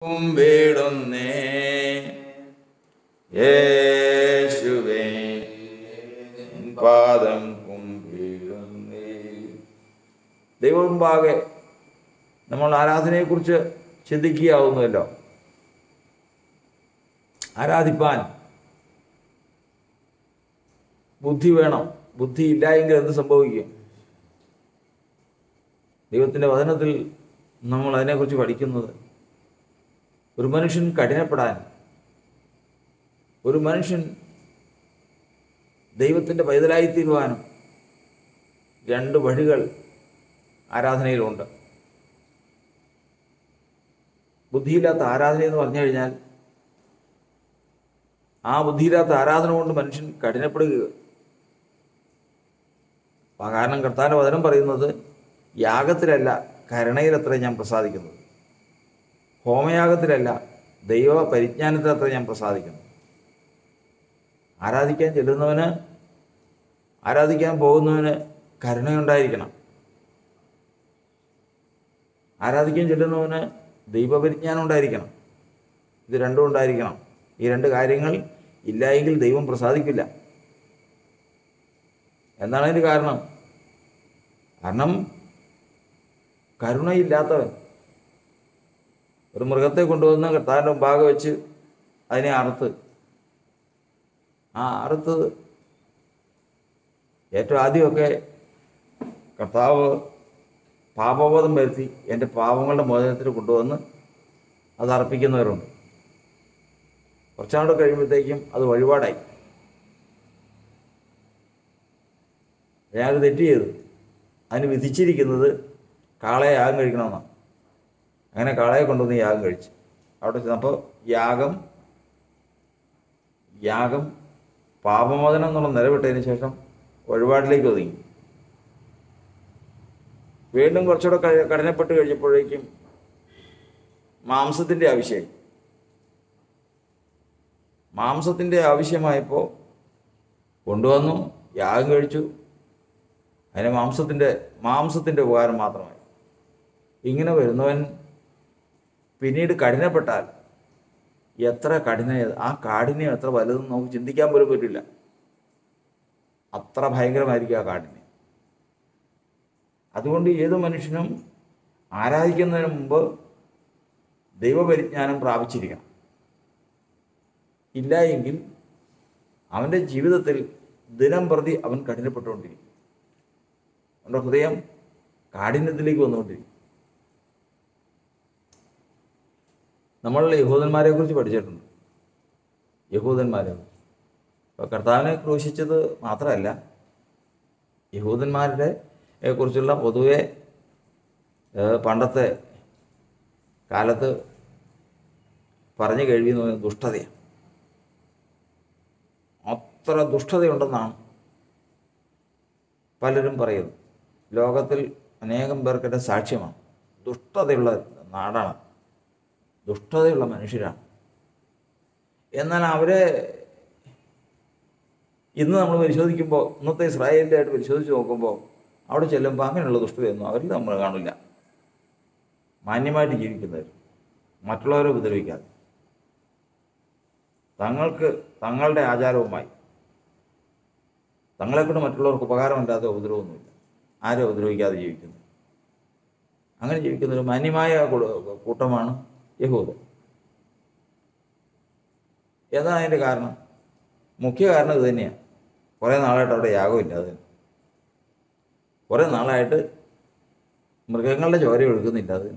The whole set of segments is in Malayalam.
കുമ്പിടുന്നേ യേശുവേ നിൻ പാദം കുമ്പിടുന്നേ ദൈവമുമ്പാകെ നമ്മൾ ആരാധനയെക്കുറിച്ച് ചിന്തിക്കുകയാവുന്നല്ലോ ആരാധിപ്പാൻ ബുദ്ധി വേണം ബുദ്ധി ഇല്ല എങ്കിൽ എന്ത് സംഭവിക്കും ദൈവത്തിൻ്റെ വചനത്തിൽ നമ്മൾ അതിനെക്കുറിച്ച് പഠിക്കുന്നത് ഒരു മനുഷ്യൻ കഠിനപ്പെടാൻ ഒരു മനുഷ്യൻ ദൈവത്തിൻ്റെ പൈതലായിത്തീരുവാനും രണ്ട് വഴികൾ ആരാധനയിലുണ്ട് ബുദ്ധിയില്ലാത്ത ആരാധന എന്ന് പറഞ്ഞു കഴിഞ്ഞാൽ ആ ബുദ്ധിയില്ലാത്ത ആരാധന കൊണ്ട് മനുഷ്യൻ കഠിനപ്പെടുക ആ കാരണം കർത്താവിൻ്റെ വചനം പറയുന്നത് യാഗത്തിലല്ല കരുണയിലത്ര ഞാൻ പ്രസാദിക്കുന്നത് ഹോമയാഗത്തിലല്ല ദൈവ പരിജ്ഞാനത്തിലത്ര ഞാൻ പ്രസാദിക്കുന്നു ആരാധിക്കാൻ ചെല്ലുന്നവന് ആരാധിക്കാൻ പോകുന്നവന് കരുണയുണ്ടായിരിക്കണം ആരാധിക്കാൻ ചെല്ലുന്നവന് ദൈവപരിജ്ഞാനം ഉണ്ടായിരിക്കണം ഇത് രണ്ടും ഉണ്ടായിരിക്കണം ഈ രണ്ട് കാര്യങ്ങൾ ഇല്ല എങ്കിൽ ദൈവം പ്രസാദിക്കില്ല എന്താണ് അതിന് കാരണം കാരണം കരുണയില്ലാത്തവൻ ഒരു മൃഗത്തെ കൊണ്ടുവന്ന് കർത്താവിൻ്റെ മുമ്പാകെ വെച്ച് അതിനെ അറുത്ത് ആ അറുത്ത് ഏറ്റവും ആദ്യമൊക്കെ കർത്താവ് പാപബോധം വരുത്തി എൻ്റെ പാപങ്ങളുടെ മോചനത്തിന് കൊണ്ടുവന്ന് അത് അർപ്പിക്കുന്നവരുണ്ട് കുറച്ചാണ്ട് കഴിയുമ്പോഴത്തേക്കും അത് വഴിപാടായി അയാൾ തെറ്റ് ചെയ്തു അതിന് വിധിച്ചിരിക്കുന്നത് കാളയെ യാഗം കഴിക്കണമെന്നാണ് അങ്ങനെ കാളയെ കൊണ്ടുവന്ന് യാഗം കഴിച്ചു അവിടെ ചെന്നപ്പോൾ യാഗം യാഗം പാപമോചനം എന്നുള്ള നിലവിട്ടതിന് ശേഷം വഴിപാടിലേക്ക് ഒതുങ്ങി വീണ്ടും കുറച്ചുകൂടെ കഴി- കഠിനപ്പെട്ട് കഴിഞ്ഞപ്പോഴേക്കും മാംസത്തിൻ്റെ ആവശ്യമായി മാംസത്തിൻ്റെ ആവശ്യമായപ്പോൾ കൊണ്ടുവന്നു യാഗം കഴിച്ചു അതിന് മാംസത്തിൻ്റെ മാംസത്തിൻ്റെ ഉപകാരം മാത്രമായി ഇങ്ങനെ വരുന്നവൻ പിന്നീട് കഠിനപ്പെട്ടാൽ എത്ര കഠിന ആ കാഠിന്യം എത്ര വലുതെന്ന് നമുക്ക് ചിന്തിക്കാൻ പോലും പറ്റില്ല അത്ര ഭയങ്കരമായിരിക്കും ആ കാഠിന്യം അതുകൊണ്ട് ഏത് മനുഷ്യനും ആരാധിക്കുന്നതിന് മുമ്പ് ദൈവപരിജ്ഞാനം പ്രാപിച്ചിരിക്കണം ഇല്ല എങ്കിൽ അവൻ്റെ ജീവിതത്തിൽ ദിനം പ്രതി അവൻ കഠിനപ്പെട്ടുകൊണ്ടിരിക്കും അവൻ്റെ ഹൃദയം കാഠിന്യത്തിലേക്ക് വന്നുകൊണ്ടിരിക്കും നമ്മൾ യഹൂദന്മാരെ കുറിച്ച് പഠിച്ചിട്ടുണ്ട് യഹൂദന്മാരെ അപ്പോൾ കർത്താവിനെ ക്രൂശിച്ചത് മാത്രമല്ല യഹൂദന്മാരുടെ കുറിച്ചുള്ള പൊതുവെ ഏഹ്, പണ്ടത്തെ കാലത്ത് പറഞ്ഞു കഴിയുന്ന ദുഷ്ടതയാണ് അത്ര ദുഷ്ടതയുണ്ടെന്നാണ് പലരും പറയുന്നത് ലോകത്തിൽ അനേകം പേർക്കിടെ സാക്ഷ്യമാണ് ദുഷ്ടതയുള്ള നാടാണ് ദുഷ്ടതയുള്ള മനുഷ്യരാണ് എന്നാൽ അവരെ ഇന്ന് നമ്മൾ പരിശോധിക്കുമ്പോൾ ഇന്നത്തെ ഇസ്രായേലിൻ്റെ ആയിട്ട് പരിശോധിച്ച് നോക്കുമ്പോൾ അവിടെ ചെല്ലുമ്പോൾ അങ്ങനെയുള്ള ദുഷ്ടതയൊന്നും അവരിൽ നമ്മൾ കാണില്ല മാന്യമായിട്ട് ജീവിക്കുന്നവർ മറ്റുള്ളവരെ ഉപദ്രവിക്കാതെ തങ്ങൾക്ക് തങ്ങളുടെ ആചാരവുമായി തങ്ങളെക്കൊണ്ട് മറ്റുള്ളവർക്ക് ഉപകാരമില്ലാത്ത ഉപദ്രവമൊന്നുമില്ല ആരെ ഉപദ്രവിക്കാതെ ജീവിക്കുന്നു അങ്ങനെ ജീവിക്കുന്ന ഒരു മാന്യമായ കൂ- കൂട്ടമാണ് യഹൂദ എന്താണ് അതിൻ്റെ കാരണം മുഖ്യ കാരണം ഇത് തന്നെയാണ് കുറേ നാളായിട്ട് അവിടെ യാഗമില്ല അതിന് കുറേ നാളായിട്ട് മൃഗങ്ങളുടെ ചോര ഒഴുകുന്നില്ല അതിന്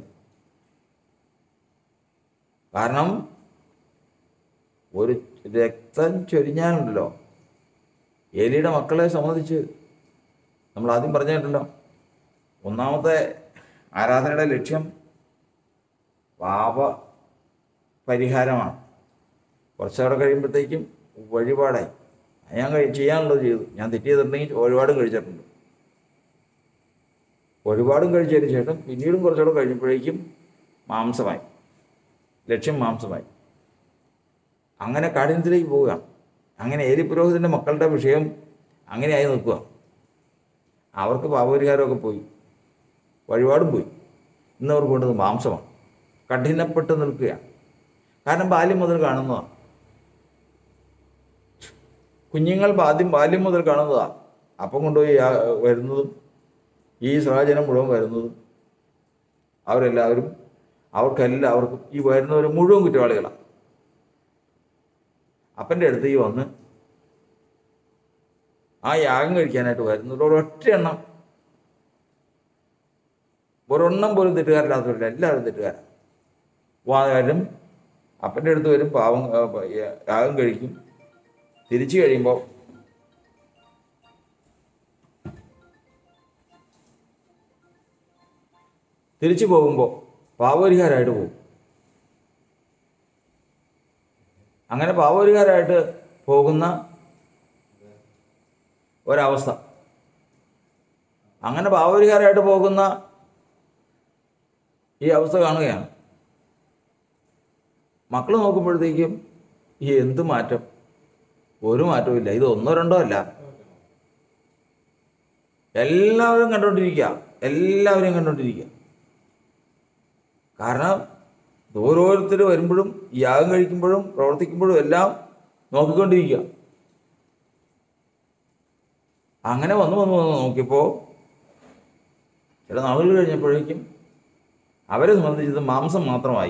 കാരണം ഒരു രക്തം ചൊരിഞ്ഞാലുണ്ടല്ലോ ഏലിയുടെ മക്കളെ സംബന്ധിച്ച് നമ്മൾ ആദ്യം പറഞ്ഞിട്ടുണ്ടല്ലോ ഒന്നാമത്തെ ആരാധനയുടെ ലക്ഷ്യം പാപ പരിഹാരമാണ് കുറച്ചവിടെ കഴിയുമ്പോഴത്തേക്കും വഴിപാടായി ഞാൻ കഴി ചെയ്യാനുള്ളത് ചെയ്തു ഞാൻ തെറ്റ് ചെയ്തിട്ടുണ്ടെങ്കിൽ വഴിപാടും കഴിച്ചിട്ടുണ്ട് വഴിപാടും കഴിച്ചതിന് ശേഷം പിന്നീടും കുറച്ചുകൂടെ കഴിഞ്ഞപ്പോഴേക്കും മാംസമായി ലക്ഷ്യം മാംസമായി അങ്ങനെ കാഠിന്യത്തിലേക്ക് പോവുക അങ്ങനെ ഏലി പുരോഹിതൻ്റെ മക്കളുടെ വിഷയം അങ്ങനെയായി നിൽക്കുക അവർക്ക് പാപപരിഹാരമൊക്കെ പോയി വഴിപാടും പോയി ഇന്ന് അവർക്ക് വേണ്ടത് മാംസമാണ് കഠിനപ്പെട്ട് നിൽക്കുകയാണ് കാരണം ബാല്യം മുതൽ കാണുന്നതാണ് കുഞ്ഞുങ്ങൾ ആദ്യം ബാല്യം മുതൽ കാണുന്നതാണ് അപ്പം കൊണ്ടുപോയി യാ- വരുന്നതും ഈ സഹജനം മുഴുവൻ വരുന്നതും അവരെല്ലാവരും അവർക്കെല്ലാവർക്കും ഈ വരുന്നവർ മുഴുവൻ കുറ്റവാളികളാണ് അപ്പൻ്റെ അടുത്ത് ഈ വന്ന് ആ യാഗം കഴിക്കാനായിട്ട് വരുന്നത് ഒരൊറ്റ എണ്ണം ഒരെണ്ണം പോലും തെറ്റുകാരില്ലാത്തവരില്ല എല്ലാവരും തെറ്റുകാരാണ് വാതുകാരും അപ്പൻ്റെ അടുത്ത് വരും പാവം ആ, പ- യാഗം കഴിക്കും തിരിച്ചു കഴിയുമ്പോൾ തിരിച്ചു പോകുമ്പോൾ പാവപരിഹാരമായിട്ട് പോകും അങ്ങനെ പാവപരിഹാരമായിട്ട് പോകുന്ന ഒരവസ്ഥ അങ്ങനെ പാവപരിഹാരമായിട്ട് പോകുന്ന ഈ അവസ്ഥ കാണുകയാണ് മക്കൾ നോക്കുമ്പോഴത്തേക്കും ഈ എന്ത് മാറ്റം ഒരു മാറ്റവും ഇല്ല ഇത് ഒന്നോ രണ്ടോ അല്ല എല്ലാവരും കണ്ടുകൊണ്ടിരിക്കുക എല്ലാവരും കണ്ടുകൊണ്ടിരിക്കുക കാരണം ഓരോരുത്തർ വരുമ്പോഴും യാഗം കഴിക്കുമ്പോഴും പ്രവർത്തിക്കുമ്പോഴും എല്ലാം നോക്കിക്കൊണ്ടിരിക്കുക അങ്ങനെ വന്ന് വന്ന് വന്ന് നോക്കിയപ്പോൾ ചില നാളുകൾ കഴിഞ്ഞപ്പോഴേക്കും അവരെ സംബന്ധിച്ചത് മാംസം മാത്രമായി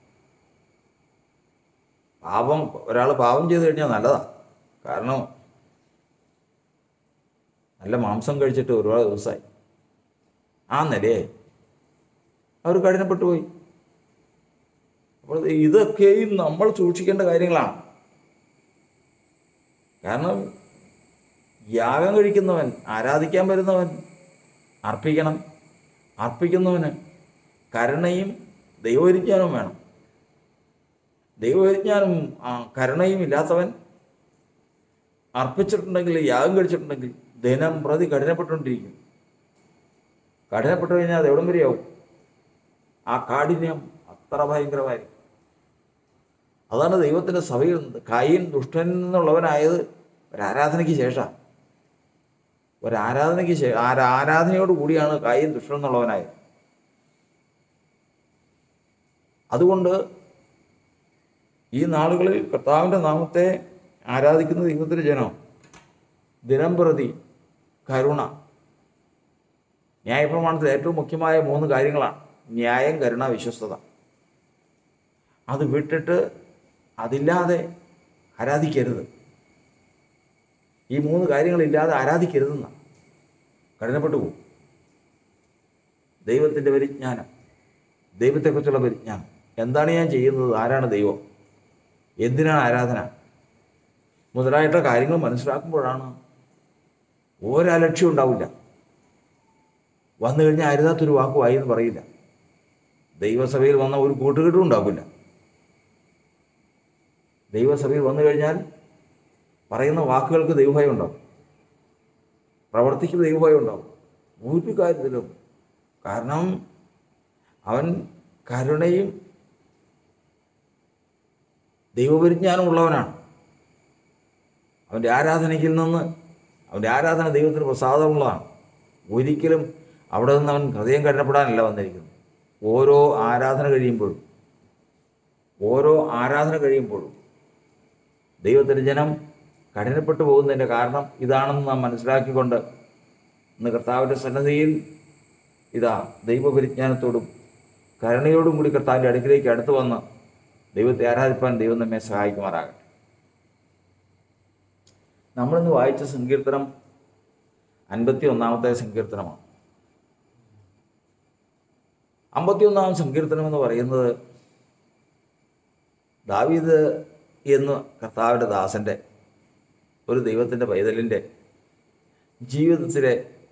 പാപം ഒരാൾ പാപം ചെയ്ത് കഴിഞ്ഞാൽ നല്ലതാണ് കാരണം നല്ല മാംസം കഴിച്ചിട്ട് ഒരുപാട് ദിവസമായി ആ നിലയായി അവർ കഠിനപ്പെട്ടു പോയി അപ്പോൾ ഇതൊക്കെയും നമ്മൾ സൂക്ഷിക്കേണ്ട കാര്യങ്ങളാണ് കാരണം യാഗം കഴിക്കുന്നവൻ ആരാധിക്കാൻ വരുന്നവൻ അർപ്പിക്കണം അർപ്പിക്കുന്നവന് കരുണയും ദൈവവിജ്ഞാനവും വേണം ദൈവവിജ്ഞാനവും ആ കരുണയും ഇല്ലാത്തവൻ അർപ്പിച്ചിട്ടുണ്ടെങ്കിൽ യാഗം കഴിച്ചിട്ടുണ്ടെങ്കിൽ ദിനം പ്രതി കഠിനപ്പെട്ടുകൊണ്ടിരിക്കും കഠിനപ്പെട്ടു കഴിഞ്ഞാൽ അത് എവിടം വരെയാവും ആ കാഠിന്യം അത്ര ഭയങ്കരമായിരിക്കും അതാണ് ദൈവത്തിൻ്റെ സഭയിൽ നിന്ന് കൈൻ ദുഷ്ടനിൽ നിന്നുള്ളവനായത് ഒരാരാധനയ്ക്ക് ശേഷം ഒരാരാധനയ്ക്ക് ശേഷം ആരാധനയോട് കൂടിയാണ് കായും ദുഷ്ടൻ എന്നുള്ളവനായത് അതുകൊണ്ട് ഈ നാളുകളിൽ കർത്താവിൻ്റെ നാമത്തെ ആരാധിക്കുന്ന ദൈവത്തിൻ്റെ ജനം ദിനം പ്രതി കരുണ ന്യായപ്രമാണത്തിൽ ഏറ്റവും മുഖ്യമായ മൂന്ന് കാര്യങ്ങളാണ് ന്യായം കരുണ വിശ്വസ്തത അത് വിട്ടിട്ട് അതില്ലാതെ ആരാധിക്കരുത് ഈ മൂന്ന് കാര്യങ്ങളില്ലാതെ ആരാധിക്കരുതെന്ന കഠിനപ്പെട്ടു പോകും ദൈവത്തിൻ്റെ പരിജ്ഞാനം ദൈവത്തെക്കുറിച്ചുള്ള പരിജ്ഞാനം എന്താണ് ഞാൻ ചെയ്യുന്നത് ആരാണ് ദൈവം എന്തിനാണ് ആരാധന മുതലായിട്ടുള്ള കാര്യങ്ങൾ മനസ്സിലാക്കുമ്പോഴാണ് ഒരലക്ഷ്യം ഉണ്ടാവില്ല വന്നു കഴിഞ്ഞാൽ അരുതാത്തൊരു വാക്കുമായി എന്ന് പറയില്ല ദൈവസഭയിൽ വന്ന ഒരു കൂട്ടുകെട്ടും ഉണ്ടാവില്ല ദൈവസഭയിൽ വന്നു കഴിഞ്ഞാൽ പറയുന്ന വാക്കുകൾക്ക് ദൈവഭയം ഉണ്ടാവും പ്രവർത്തിക്ക് ദൈവഭയം ഉണ്ടാവും ഒരു കാര്യത്തിലും കാരണം അവൻ കരുണയും ദൈവപരിജ്ഞാനം ഉള്ളവനാണ് അവൻ്റെ ആരാധനയ്ക്കിൽ നിന്ന് അവൻ്റെ ആരാധന ദൈവത്തിന് പ്രസാദമുള്ളതാണ് ഒരിക്കലും അവിടെ നിന്ന് അവൻ ഹൃദയം കഠിനപ്പെടാനല്ല വന്നിരിക്കുന്നത് ഓരോ ആരാധന കഴിയുമ്പോഴും ഓരോ ആരാധന കഴിയുമ്പോഴും ദൈവത്തിൻ്റെ ജനം കഠിനപ്പെട്ടു പോകുന്നതിൻ്റെ കാരണം ഇതാണെന്ന് നാം മനസ്സിലാക്കിക്കൊണ്ട് ഇന്ന് കർത്താവിൻ്റെ സന്നദ്ധിയിൽ ഇതാ ദൈവപരിജ്ഞാനത്തോടും കരുണയോടും കൂടി കർത്താവിൻ്റെ അടുക്കിലേക്ക് അടുത്ത് വന്ന് ദൈവത്തെ ആരാധിപ്പാൻ ദൈവം നമ്മെ സഹായിക്കുമാറാകട്ടെ നമ്മളിന്ന് വായിച്ച സങ്കീർത്തനം അൻപത്തി ഒന്നാമത്തെ സങ്കീർത്തനമാണ് അമ്പത്തിയൊന്നാം സങ്കീർത്തനം എന്ന് പറയുന്നത് ദാവീദ് എന്ന് കർത്താവിൻ്റെ ദാസൻ്റെ ഒരു ദൈവത്തിൻ്റെ പൈതലിൻ്റെ ജീവിതത്തിലെ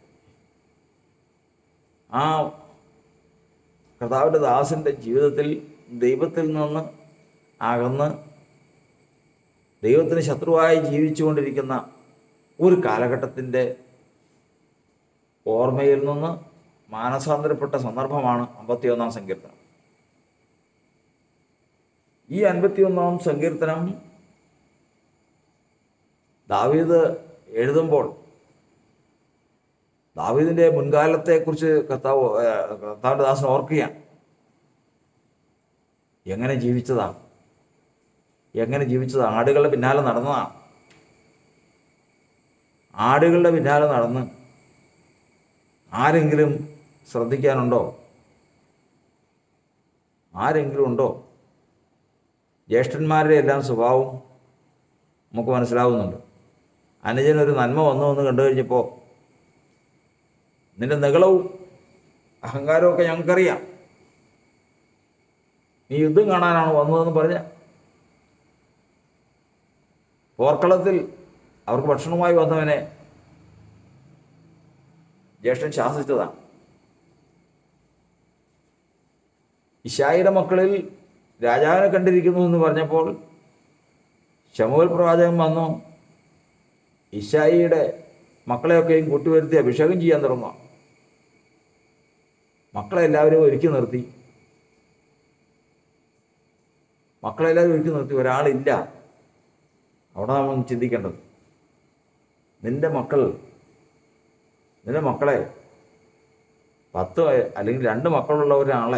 ആ കർത്താവിൻ്റെ ദാസൻ്റെ ജീവിതത്തിൽ ദൈവത്തിൽ നിന്ന് അകന്ന് ദൈവത്തിന് ശത്രുവായി ജീവിച്ചുകൊണ്ടിരിക്കുന്ന ഒരു കാലഘട്ടത്തിൻ്റെ ഓർമ്മയിൽ നിന്ന് മാനസാന്തരപ്പെട്ട സന്ദർഭമാണ് അമ്പത്തിയൊന്നാം സങ്കീർത്തനം ഈ അൻപത്തിയൊന്നാം സങ്കീർത്തനം ദാവീദ് എഴുതുമ്പോൾ ദാവീദിന്റെ മുൻകാലത്തെക്കുറിച്ച് കർത്താവ് ഏഹ്, കർത്താവിന്റെ ദാസൻ ഓർക്കുകയാണ് എങ്ങനെ ജീവിച്ചതാണ് എങ്ങനെ ജീവിച്ചത് ആടുകളുടെ പിന്നാലെ നടന്നതാണ് ആടുകളുടെ പിന്നാലെ നടന്ന് ആരെങ്കിലും ശ്രദ്ധിക്കാനുണ്ടോ ആരെങ്കിലും ഉണ്ടോ ജ്യേഷ്ഠന്മാരുടെ എല്ലാം സ്വഭാവം നമുക്ക് മനസ്സിലാവുന്നുണ്ട് അനുജനൊരു നന്മ വന്നു എന്ന് കണ്ടു കഴിഞ്ഞപ്പോൾ നിന്റെ നികളവും അഹങ്കാരമൊക്കെ ഞങ്ങൾക്കറിയാം നീ യുദ്ധം കാണാനാണ് വന്നതെന്ന് പറഞ്ഞ പോർക്കളത്തിൽ അവർക്ക് ഭക്ഷണവുമായി വന്നവനെ ജ്യേഷ്ഠൻ ശാസിച്ചതാണ് ഇഷായിയുടെ മക്കളിൽ രാജാവിനെ കണ്ടിരിക്കുന്നു എന്ന് പറഞ്ഞപ്പോൾ ശമുവൽ പ്രവാചകൻ വന്നു ഇഷായിയുടെ മക്കളെയൊക്കെയും കൂട്ടുവരുത്തി അഭിഷേകം ചെയ്യാൻ തുടങ്ങുക മക്കളെ എല്ലാവരും ഒരുക്കി നിർത്തി മക്കളെ എല്ലാവരും ഒരുക്കി നിർത്തി ഒരാളില്ല അവിടെ നമ്മൾ ചിന്തിക്കേണ്ടത് നിന്റെ മക്കൾ നിന്റെ മക്കളെ പത്ത് വയ- അല്ലെങ്കിൽ രണ്ട് മക്കളുള്ള ഒരാളെ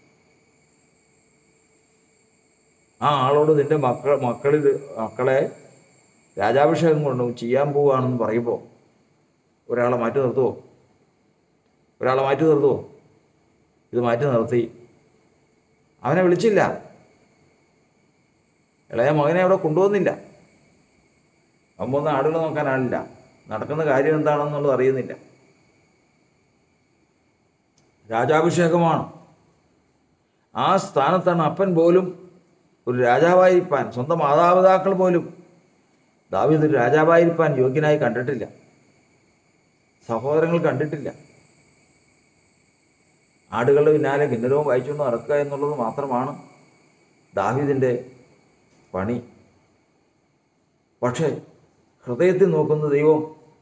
ആ ആളോട് നിന്റെ മക്കൾ മക്കളിൽ മക്കളെ രാജാഭിഷേകം കൊണ്ട് ചെയ്യാൻ പോവുകയാണെന്ന് പറയുമ്പോൾ ഒരാളെ മാറ്റി നിർത്തുമോ ഒരാളെ മാറ്റി നിർത്തുമോ ഇത് മാറ്റി നിർത്തി അവനെ വിളിച്ചില്ല ഇളയ മകനെ അവിടെ കൊണ്ടുവന്നില്ല അവൻ പോകുന്ന ആടുകളെ നോക്കാൻ ആളില്ല നടക്കുന്ന കാര്യം എന്താണെന്നുള്ളത് അറിയുന്നില്ല രാജാഭിഷേകമാണ് ആ സ്ഥാനത്താണ് അപ്പൻ പോലും ഒരു രാജാവായിരിക്കാൻ സ്വന്തം മാതാപിതാക്കൾ പോലും ദാവീദ് ഒരു രാജാവായിരിക്കാൻ യോഗ്യനായി കണ്ടിട്ടില്ല സഹോദരങ്ങൾ കണ്ടിട്ടില്ല ആടുകളുടെ പിന്നാലെ കിന്നരവും വായിച്ചുകൊണ്ട് നടക്കുക എന്നുള്ളത് മാത്രമാണ് ദാവീദിൻ്റെ പണി പക്ഷേ ഹൃദയത്തിൽ നോക്കുന്ന ദൈവം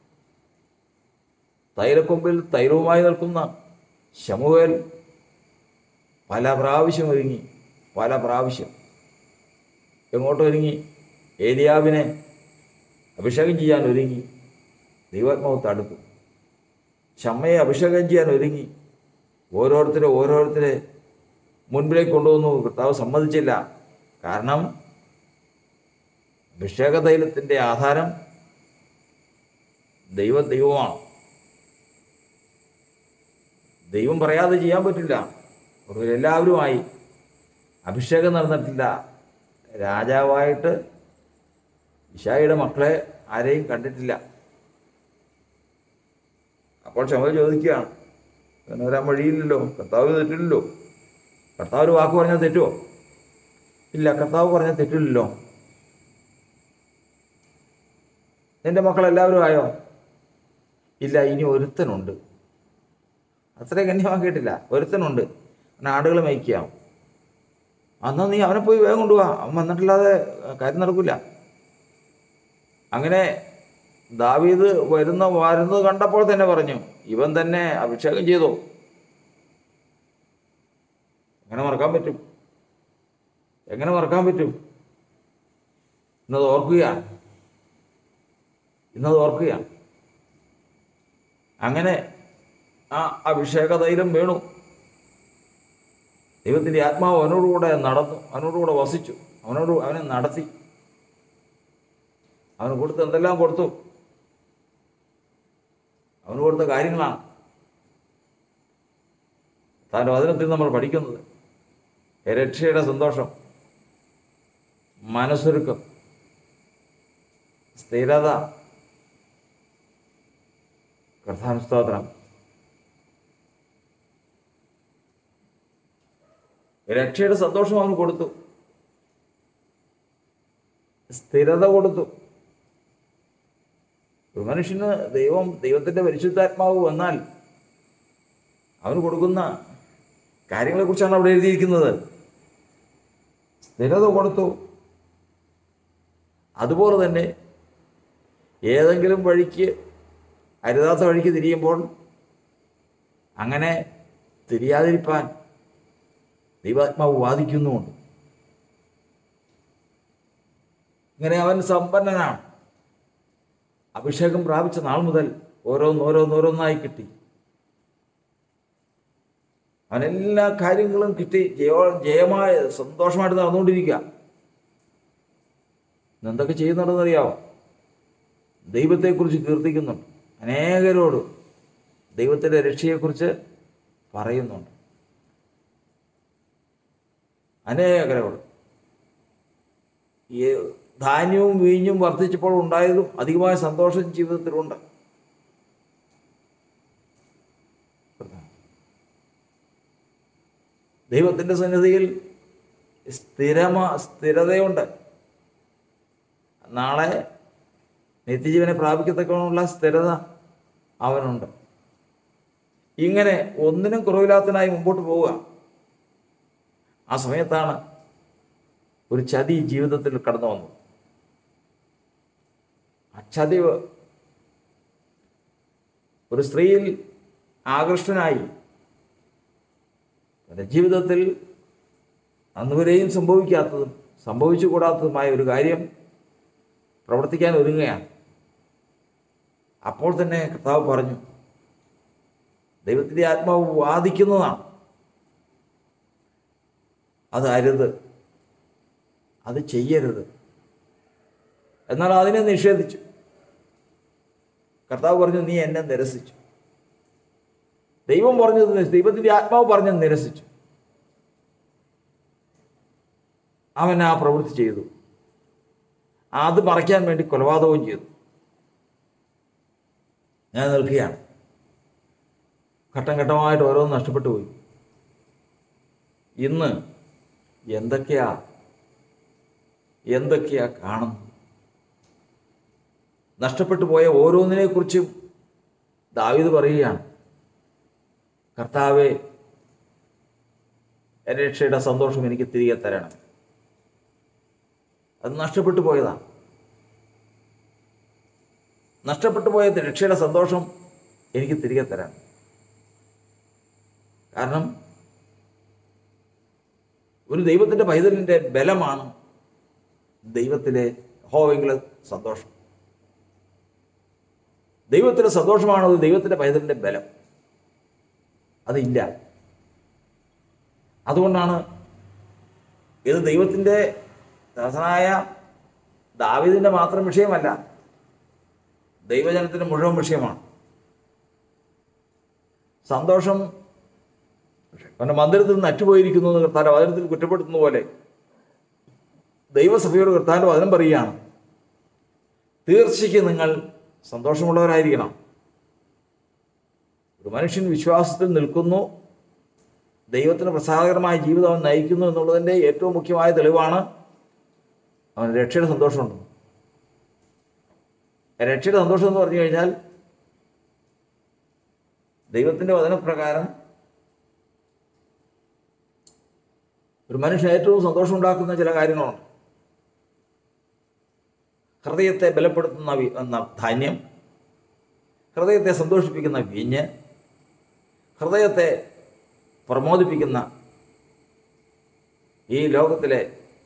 തൈലക്കൊമ്പിൽ തൈലവുമായി നിൽക്കുന്ന ശമുവേൽ പല പ്രാവശ്യം ഒരുങ്ങി പല പ്രാവശ്യം എങ്ങോട്ട് ഒരുങ്ങി ഏലിയാവിനെ അഭിഷേകം ചെയ്യാൻ ഒരുങ്ങി ദൈവാത്മാവ് തടുത്തു ഷമ്മയെ അഭിഷേകം ചെയ്യാൻ ഒരുങ്ങി ഓരോരുത്തരെ ഓരോരുത്തരെ മുൻപിലേക്ക് കൊണ്ടുവന്നു കർത്താവ് സമ്മതിച്ചില്ല കാരണം അഭിഷേക തൈലത്തിൻ്റെ ആധാരം ദൈവ ദൈവമാണ് ദൈവം പറയാതെ ചെയ്യാൻ പറ്റില്ല ഒടുവിൽ എല്ലാവരുമായി അഭിഷേകം നടന്നിട്ടില്ല രാജാവായിട്ട് ഇഷായിയുടെ മക്കളെ ആരെയും കണ്ടിട്ടില്ല അപ്പോൾ ക്ഷമ ചോദിക്കുകയാണ് അങ്ങനെ വരാൻ വഴിയില്ലല്ലോ കർത്താവ് തെറ്റില്ലല്ലോ കർത്താവ് ഒരു വാക്ക് പറഞ്ഞാൽ തെറ്റുമോ ഇല്ല കർത്താവ് പറഞ്ഞാൽ തെറ്റില്ലല്ലോ നിന്റെ മക്കളെല്ലാവരും ആയോ ഇല്ല ഇനി ഒരുത്തനുണ്ട് അത്രേ ഗണ്യമാക്കിയിട്ടില്ല ഒരുത്തനുണ്ട് അവൻ ആടുകൾ മേയ്ക്കുക അന്നാ നീ അവനെ പോയി വേഗം കൊണ്ടുപോവാ അവൻ വന്നിട്ടില്ലാതെ കാര്യം നടക്കില്ല അങ്ങനെ ദാവീദ് വരുന്ന വരുന്നത് കണ്ടപ്പോൾ തന്നെ പറഞ്ഞു ഇവൻ തന്നെ അഭിഷേകം ചെയ്തോ എങ്ങനെ മറക്കാൻ പറ്റും എങ്ങനെ മറക്കാൻ പറ്റും ഇന്നത് ഓർക്കുകയാണ് ഇന്നത് ഓർക്കുകയാണ് അങ്ങനെ ആ അഭിഷേക തൈലം വീണു ദൈവത്തിൻ്റെ ആത്മാവ് അവനോടുകൂടെ നടന്നു അവനോടുകൂടെ വസിച്ചു അവനോട് അവനെ നടത്തി അവന് കൊടുത്ത് എന്തെല്ലാം കൊടുത്തു അവന് കൊടുത്ത കാര്യങ്ങളാണ് താൻ വചനത്തിൽ നമ്മൾ പഠിക്കുന്നത് രക്ഷയുടെ സന്തോഷം മനസ്സൊരുക്കം സ്ഥിരത കർത്താനുസ്തോത്രം രക്ഷയുടെ സന്തോഷം അവന് കൊടുത്തു സ്ഥിരത കൊടുത്തു ഒരു മനുഷ്യന് ദൈവം ദൈവത്തിൻ്റെ പരിശുദ്ധാത്മാവ് വന്നാൽ അവന് കൊടുക്കുന്ന കാര്യങ്ങളെക്കുറിച്ചാണ് അവിടെ എഴുതിയിരിക്കുന്നത് സ്ഥിരത കൊടുത്തു അതുപോലെ തന്നെ ഏതെങ്കിലും വഴിക്ക് അരുതാത്ത വഴിക്ക് തിരിയുമ്പോൾ അങ്ങനെ തിരിയാതിരിപ്പാൻ ദൈവാത്മാവ് വാദിക്കുന്നുമുണ്ട് ഇങ്ങനെ അവൻ സമ്പന്നനാണ് അഭിഷേകം പ്രാപിച്ച നാൾ മുതൽ ഓരോന്നോരോന്നോരോന്നായി കിട്ടി അവനെല്ലാ കാര്യങ്ങളും കിട്ടി ജയ ജയമായ സന്തോഷമായിട്ട് നടന്നുകൊണ്ടിരിക്കുക ഇന്ന് എന്തൊക്കെ ചെയ്യുന്നുണ്ടെന്ന് അറിയാമോ ദൈവത്തെക്കുറിച്ച് കീർത്തിക്കുന്നുണ്ട് അനേകരോട് ദൈവത്തിൻ്റെ രക്ഷയെക്കുറിച്ച് പറയുന്നുണ്ട് അനേകരോട് ഈ ധാന്യവും വീഞ്ഞും വർദ്ധിച്ചപ്പോൾ ഉണ്ടായതും അധികമായ സന്തോഷം ജീവിതത്തിലുണ്ട് ദൈവത്തിൻ്റെ സന്നിധിയിൽ സ്ഥിരമാ സ്ഥിരതയുണ്ട് നാളെ നിത്യജീവനെ പ്രാപിക്കത്തക്കവണ്ണമുള്ള സ്ഥിരത അവനുണ്ട് ഇങ്ങനെ ഒന്നിനും കുറവില്ലാത്തതിനായി മുമ്പോട്ട് പോവുക ആ സമയത്താണ് ഒരു ചതി ജീവിതത്തിൽ കടന്നു വന്നത് ആ ചതി ഒരു സ്ത്രീയിൽ ആകൃഷ്ടനായി തൻ്റെ ജീവിതത്തിൽ അന്നുവരെയും സംഭവിക്കാത്തതും സംഭവിച്ചുകൂടാത്തതുമായ ഒരു കാര്യം പ്രവർത്തിക്കാൻ ഒരുങ്ങുകയാണ് അപ്പോൾ തന്നെ കർത്താവ് പറഞ്ഞു ദൈവത്തിൻ്റെ ആത്മാവ് വാദിക്കുന്നതാണ് അത് അരുത് അത് ചെയ്യരുത് എന്നാൽ അതിനെ നിഷേധിച്ചു കർത്താവ് പറഞ്ഞു നീ എന്നെ നിരസിച്ചു ദൈവം പറഞ്ഞത് നിരസി- ദൈവത്തിൻ്റെ ആത്മാവ് പറഞ്ഞത് നിരസിച്ചു അവൻ ആ പ്രവൃത്തി ചെയ്തു അത് മറയ്ക്കാൻ വേണ്ടി കൊലപാതകവും ചെയ്തു ഞാൻ നിൽക്കുകയാണ് ഘട്ടം ഘട്ടമായിട്ട് ഓരോന്ന് നഷ്ടപ്പെട്ടു പോയി ഇന്ന് എന്തൊക്കെയാ എന്തൊക്കെയാ കാണുന്നത് നഷ്ടപ്പെട്ടു പോയ ഓരോന്നിനെക്കുറിച്ചും ദാവീദ് പറയുകയാണ് കർത്താവെ എൻ്റെ രക്ഷയുടെ സന്തോഷം എനിക്ക് തിരികെ തരണം അത് നഷ്ടപ്പെട്ടു പോയതാണ് നഷ്ടപ്പെട്ടു പോയ രക്ഷയുടെ സന്തോഷം എനിക്ക് തിരികെ തരാൻ കാരണം ഒരു ദൈവത്തിൻ്റെ പൈതലിൻ്റെ ബലമാണ് ദൈവത്തിലെ ഹോവെങ്കിലെ സന്തോഷം ദൈവത്തിൻ്റെ സന്തോഷമാണ് ഒരു ദൈവത്തിൻ്റെ പൈതലിൻ്റെ ബലം അതില്ല അതുകൊണ്ടാണ് ഇത് ദൈവത്തിൻ്റെ ദാസനായ ദാവിദിൻ്റെ മാത്രം വിഷയമല്ല ദൈവജനത്തിൻ്റെ മുഴുവൻ വിഷയമാണ് സന്തോഷം അവൻ്റെ മന്ദിരത്തിൽ നിന്ന് അറ്റുപോയിരിക്കുന്നു എന്ന് കർത്താൻ്റെ വചനത്തിൽ കുറ്റപ്പെടുത്തുന്ന പോലെ ദൈവസഭയോട് കർത്താൻ്റെ വചനം പറയുകയാണ് തീർച്ചയ്ക്ക് നിങ്ങൾ സന്തോഷമുള്ളവരായിരിക്കണം ഒരു മനുഷ്യൻ വിശ്വാസത്തിൽ നിൽക്കുന്നു ദൈവത്തിന് പ്രസാദകരമായ ജീവിതം അവൻ നയിക്കുന്നു എന്നുള്ളതിൻ്റെ ഏറ്റവും മുഖ്യമായ തെളിവാണ് അവൻ രക്ഷയുടെ സന്തോഷമുണ്ട് രക്ഷയുടെ സന്തോഷം എന്ന് പറഞ്ഞു കഴിഞ്ഞാൽ ദൈവത്തിൻ്റെ വചനപ്രകാരം ഒരു മനുഷ്യൻ ഏറ്റവും സന്തോഷം ഉണ്ടാക്കുന്ന ചില കാര്യങ്ങളുണ്ട് ഹൃദയത്തെ ബലപ്പെടുത്തുന്ന വി- എന്ന ധാന്യം ഹൃദയത്തെ സന്തോഷിപ്പിക്കുന്ന വീഞ്ഞ് ഹൃദയത്തെ പ്രമോദിപ്പിക്കുന്ന ഈ ലോകത്തിലെ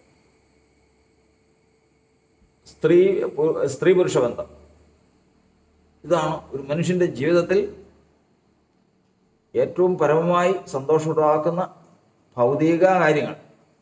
സ്ത്രീ പു- സ്ത്രീ പുരുഷ ബന്ധം ഇതാണ് ഒരു മനുഷ്യൻ്റെ ജീവിതത്തിൽ ഏറ്റവും പരമമായി സന്തോഷമുണ്ടാക്കുന്ന ഭൗതിക കാര്യങ്ങൾ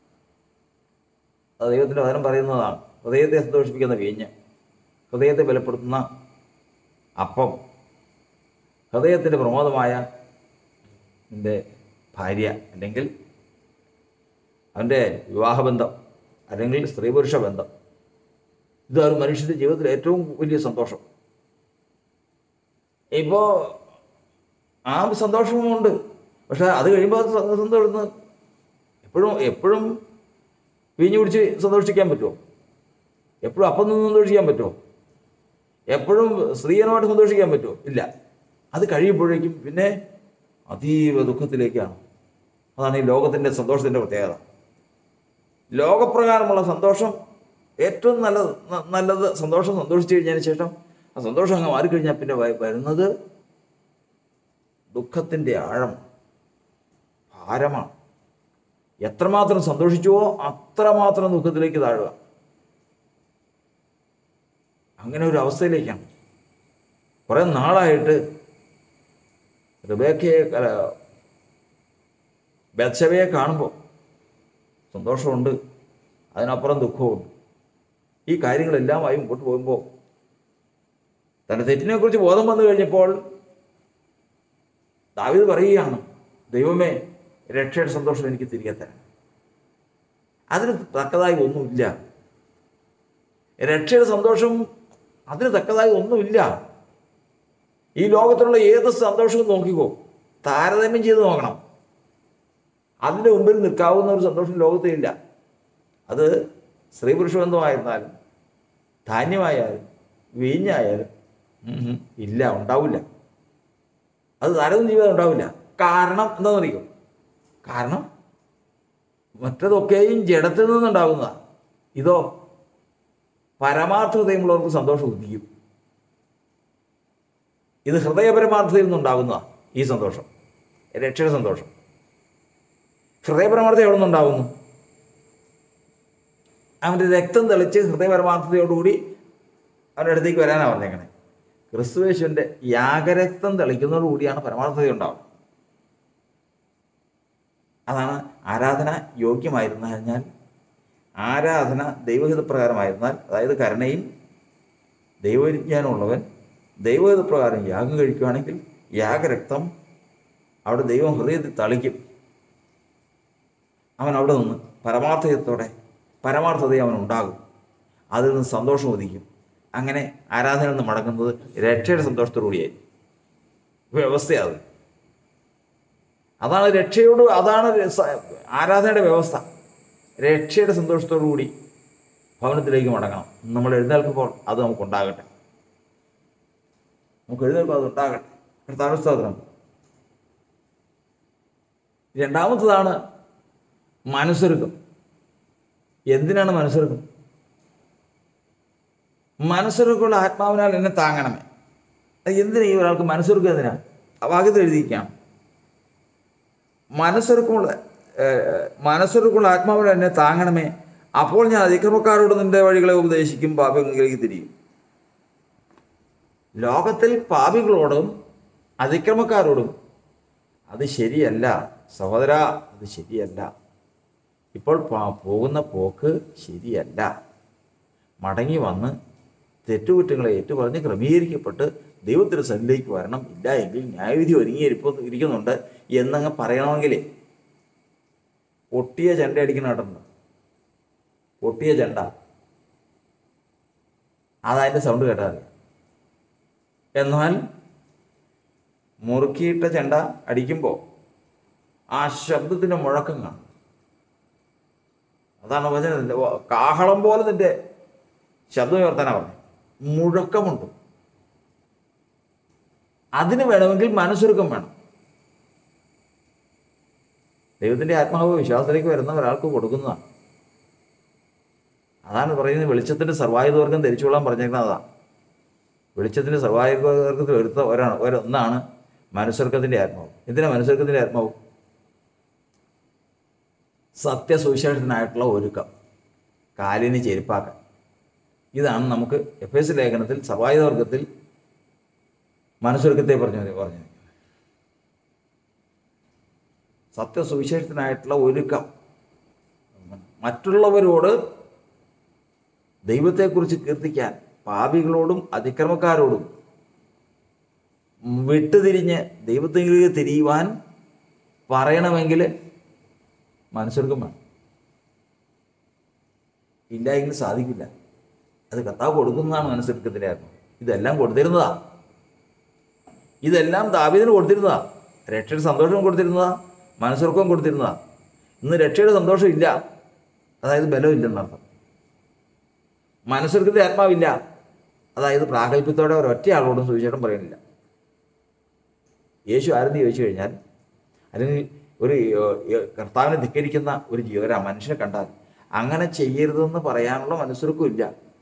അത് ദൈവത്തിൻ്റെ വചനം പറയുന്നതാണ് ഹൃദയത്തെ സന്തോഷിപ്പിക്കുന്ന വീഞ്ഞ് ഹൃദയത്തെ ബലപ്പെടുത്തുന്ന അപ്പം ഹൃദയത്തിൻ്റെ പ്രമോദമായ എൻ്റെ ഭാര്യ അല്ലെങ്കിൽ അവൻ്റെ വിവാഹബന്ധം അല്ലെങ്കിൽ സ്ത്രീ പുരുഷ ബന്ധം ഇതാണ് മനുഷ്യൻ്റെ ജീവിതത്തിൽ ഏറ്റവും വലിയ സന്തോഷം ഇപ്പോൾ ആ സന്തോഷവുമുണ്ട് പക്ഷെ അത് കഴിയുമ്പോൾ അത് സ- സന്തോഷം എപ്പോഴും എപ്പോഴും വീഞ്ഞു കുടിച്ച് സന്തോഷിക്കാൻ പറ്റുമോ എപ്പോഴും അപ്പം നിന്ന് സന്തോഷിക്കാൻ പറ്റുമോ എപ്പോഴും സ്ത്രീയനുമായിട്ട് സന്തോഷിക്കാൻ പറ്റുമോ ഇല്ല അത് കഴിയുമ്പോഴേക്കും പിന്നെ അതീവ ദുഃഖത്തിലേക്കാണ് അതാണ് ഈ ലോകത്തിൻ്റെ സന്തോഷത്തിൻ്റെ പ്രത്യേകത ലോകപ്രകാരമുള്ള സന്തോഷം ഏറ്റവും നല്ലത് ന- നല്ലത് സന്തോഷം സന്തോഷിച്ചു കഴിഞ്ഞതിന് ശേഷം ആ സന്തോഷം അങ്ങ് മാറിക്കഴിഞ്ഞാൽ പിന്നെ വ- വരുന്നത് ദുഃഖത്തിൻ്റെ ആഴം ഭാരമാണ് എത്രമാത്രം സന്തോഷിച്ചുവോ അത്രമാത്രം ദുഃഖത്തിലേക്ക് താഴുക അങ്ങനെ ഒരു അവസ്ഥയിലേക്കാണ് കുറേ നാളായിട്ട് റിബേക്കയെ അല്ല, ബത്ശവയെ കാണുമ്പോൾ സന്തോഷമുണ്ട് അതിനപ്പുറം ദുഃഖമുണ്ട് ഈ കാര്യങ്ങളെല്ലാമായി മുമ്പോട്ട് പോകുമ്പോൾ തൻ്റെ തെറ്റിനെക്കുറിച്ച് ബോധം വന്നു കഴിഞ്ഞപ്പോൾ ദാവീദ് പറയുകയാണ് ദൈവമേ രക്ഷയുടെ സന്തോഷം എനിക്ക് തിരികെ തരണം അതിന് തക്കതായി ഒന്നുമില്ല രക്ഷയുടെ സന്തോഷം അതിന് തക്കതായി ഒന്നുമില്ല ഈ ലോകത്തിലുള്ള ഏത് സന്തോഷവും നോക്കിക്കോ താരതമ്യം ചെയ്ത് നോക്കണം അതിൻ്റെ മുമ്പിൽ നിൽക്കാവുന്ന ഒരു സന്തോഷം ലോകത്തിലില്ല അത് സ്ത്രീ പുരുഷബന്ധമായിരുന്നാലും ധാന്യമായാലും വീഞ്ഞായാലും ഉം ഉം ഇല്ല ഉണ്ടാവില്ല അത് താരതമ്യം ജീവിതം ഉണ്ടാവില്ല കാരണം എന്താണെന്നറിയോ കാരണം മറ്റതൊക്കെയും ജഡത്തിൽ നിന്നുണ്ടാകുന്നതാണ് ഇതോ പരമാർത്ഥ ഹൃദയമുള്ളവർക്ക് സന്തോഷം ഉദിക്കും ഇത് ഹൃദയപരമാർത്ഥതയിൽ നിന്നുണ്ടാകുന്നതാണ് ഈ സന്തോഷം രക്ഷയുടെ സന്തോഷം ഹൃദയപരമാർത്ഥത എവിടെ നിന്നുണ്ടാകുന്നു അവൻ്റെ രക്തം തെളിച്ച് ഹൃദയപരമാർത്ഥതയോടുകൂടി അവൻ്റെ അടുത്തേക്ക് വരാനാണ് പറഞ്ഞേക്കണേ ക്രിസ്തുവേശുവിൻ്റെ യാഗരക്തം തെളിക്കുന്നതോടുകൂടിയാണ് പരമാർത്ഥത ഉണ്ടാവുക അതാണ് ആരാധന യോഗ്യമായിരുന്നാൽ ആരാധന ദൈവഹിതപ്രകാരമായിരുന്നാൽ അതായത് കരുണയും ദൈവവിജ്ഞാനമുള്ളവൻ ദൈവഹിതപ്രകാരം യാഗം കഴിക്കുകയാണെങ്കിൽ യാഗരക്തം അവിടെ ദൈവം ഹൃദയത്തിൽ തളിക്കും അവൻ അവിടെ നിന്ന് പരമാർത്ഥതയോടെ പരമാർത്ഥതയും അവൻ ഉണ്ടാകും അതിൽ നിന്ന് സന്തോഷം ഉദിക്കും അങ്ങനെ ആരാധനയിൽ നിന്ന് മടങ്ങുന്നത് രക്ഷയുടെ സന്തോഷത്തോടുകൂടിയായി വ്യവസ്ഥയത് അതാണ് രക്ഷയോട് അതാണ് സ- ആരാധനയുടെ വ്യവസ്ഥ രക്ഷയുടെ സന്തോഷത്തോടു കൂടി ഭവനത്തിലേക്ക് മടങ്ങണം നമ്മൾ എഴുന്നേൽക്കുമ്പോൾ അത് നമുക്കുണ്ടാകട്ടെ നമുക്ക് എഴുന്നേൽക്കുമ്പോൾ അത് ഉണ്ടാകട്ടെ കർത്താവ് സ്തോത്രം രണ്ടാമത്തതാണ് മനസ്സൊരുക്കം എന്തിനാണ് മനസ്സൊരുക്കം മനസ്സൊരുക്കമുള്ള ആത്മാവിനാൽ എന്നെ താങ്ങണമേ അത് എന്തിനാ ഈ ഒരാൾക്ക് മനസ്സൊരുക്കം എന്തിനാ ആ വാക്യത്തിൽ എഴുതിയിരിക്കുകയാണ് മനസ്സൊരുക്കമുള്ള ഏഹ്, മനസ്സൊരുക്കമുള്ള ആത്മാവിനാൽ എന്നെ താങ്ങണമേ അപ്പോൾ ഞാൻ അതിക്രമക്കാരോട് നിന്റെ വഴികളെ ഉപദേശിക്കും പാപങ്ങളിലേക്ക് തിരിയും ലോകത്തിൽ പാപികളോടും അതിക്രമക്കാരോടും അത് ശരിയല്ല സഹോദര അത് ശരിയല്ല ഇപ്പോൾ പ- പോകുന്ന പോക്ക് ശരിയല്ല മടങ്ങി വന്ന് തെറ്റുകുറ്റങ്ങളെ ഏറ്റുപറഞ്ഞ് ക്രമീകരിക്കപ്പെട്ട് ദൈവത്തിന് സന്നിധിയിലേക്ക് വരണം ഇല്ല എങ്കിൽ ന്യായവിധി ഒരുങ്ങിയിരിപ്പോ ഇരിക്കുന്നുണ്ട് എന്നങ്ങ് പറയണമെങ്കിലേ ഒട്ടിയ ചെണ്ട അടിക്കുന്ന കേട്ടുണ്ട് ഒട്ടിയ ചെണ്ട അതതിൻ്റെ സൗണ്ട് കേട്ടാൽ അറിയാം എന്നാൽ മുറുക്കിയിട്ട ചെണ്ട അടിക്കുമ്പോൾ ആ ശബ്ദത്തിൻ്റെ മുഴക്കം കാണും അതാണ് വചനത്തിൻ്റെ കാഹളം പോലെ നിന്റെ ശബ്ദം ഉയർത്താനാ പറഞ്ഞത് മുഴക്കമുണ്ട് അതിന് വേണമെങ്കിൽ മനസ്സൊരുക്കം വേണം ദൈവത്തിൻ്റെ ആത്മാവ് വിശ്വാസത്തിലേക്ക് വരുന്ന ഒരാൾക്ക് കൊടുക്കുന്നതാണ് അതാണ് പറയുന്നത് വെളിച്ചത്തിൻ്റെ സർവായുധവർഗം ധരിച്ചുകൊള്ളാൻ പറഞ്ഞേക്കുന്നത് അതാണ് വെളിച്ചത്തിൻ്റെ സർവായുധവർഗത്തിൽ ഒരുത്ത ഒരാണ് ഒരൊന്നാണ് മനസ്സൊരുക്കത്തിൻ്റെ ആത്മാവ് എന്തിനാ മനസ്സൊരുക്കത്തിൻ്റെ ആത്മാവ് സത്യസുവിശേഷത്തിനായിട്ടുള്ള ഒരുക്കം കാലിന് ചെരുപ്പാക്കാൻ ഇതാണ് നമുക്ക് എഫ് എസ് ലേഖനത്തിൽ സർവായുധവർഗത്തിൽ മനസ്സൊരുക്കത്തെ പറഞ്ഞു പറഞ്ഞു സത്യസുവിശേഷത്തിനായിട്ടുള്ള ഒരുക്കം മറ്റുള്ളവരോട് ദൈവത്തെക്കുറിച്ച് കീർത്തിക്കാൻ പാപികളോടും അതിക്രമക്കാരോടും വിട്ടുതിരിഞ്ഞ് ദൈവത്തിലേക്ക് തിരിയുവാൻ പറയണമെങ്കിൽ മനസ്സൊരുക്കം വേണം ഇല്ല എങ്കിൽ സാധിക്കില്ല അത് കർത്താവ് കൊടുക്കുന്നതാണ് മനസ്സൊരുക്കത്തിൻ്റെ ആത്മ ഇതെല്ലാം കൊടുത്തിരുന്നതാ ഇതെല്ലാം ദാവീദിന് കൊടുത്തിരുന്നതാ രക്ഷയുടെ സന്തോഷം കൊടുത്തിരുന്നതാ മനസ്സുറക്കം കൊടുത്തിരുന്നതാ ഇന്ന് രക്ഷയുടെ സന്തോഷം ഇല്ല അതായത് ബലമില്ലെന്നർത്ഥം മനസ്സുറക്കത്തിൻ്റെ ആത്മാവില്ല അതായത് പ്രാഗൽഭ്യത്തോടെ ഒരൊറ്റ ആളോടും സുവിശേഷം പറയുന്നില്ല യേശു ആരെന്ന് ചോദിച്ചു കഴിഞ്ഞാൽ അല്ലെങ്കിൽ ഒരു ഏർ, ഏർ, കർത്താവിനെ ധിക്കരിക്കുന്ന ഒരു ജീവന മനുഷ്യനെ കണ്ടാൽ അങ്ങനെ ചെയ്യരുതെന്ന് പറയാനുള്ള മനസ്സുറക്കം ഇല്ല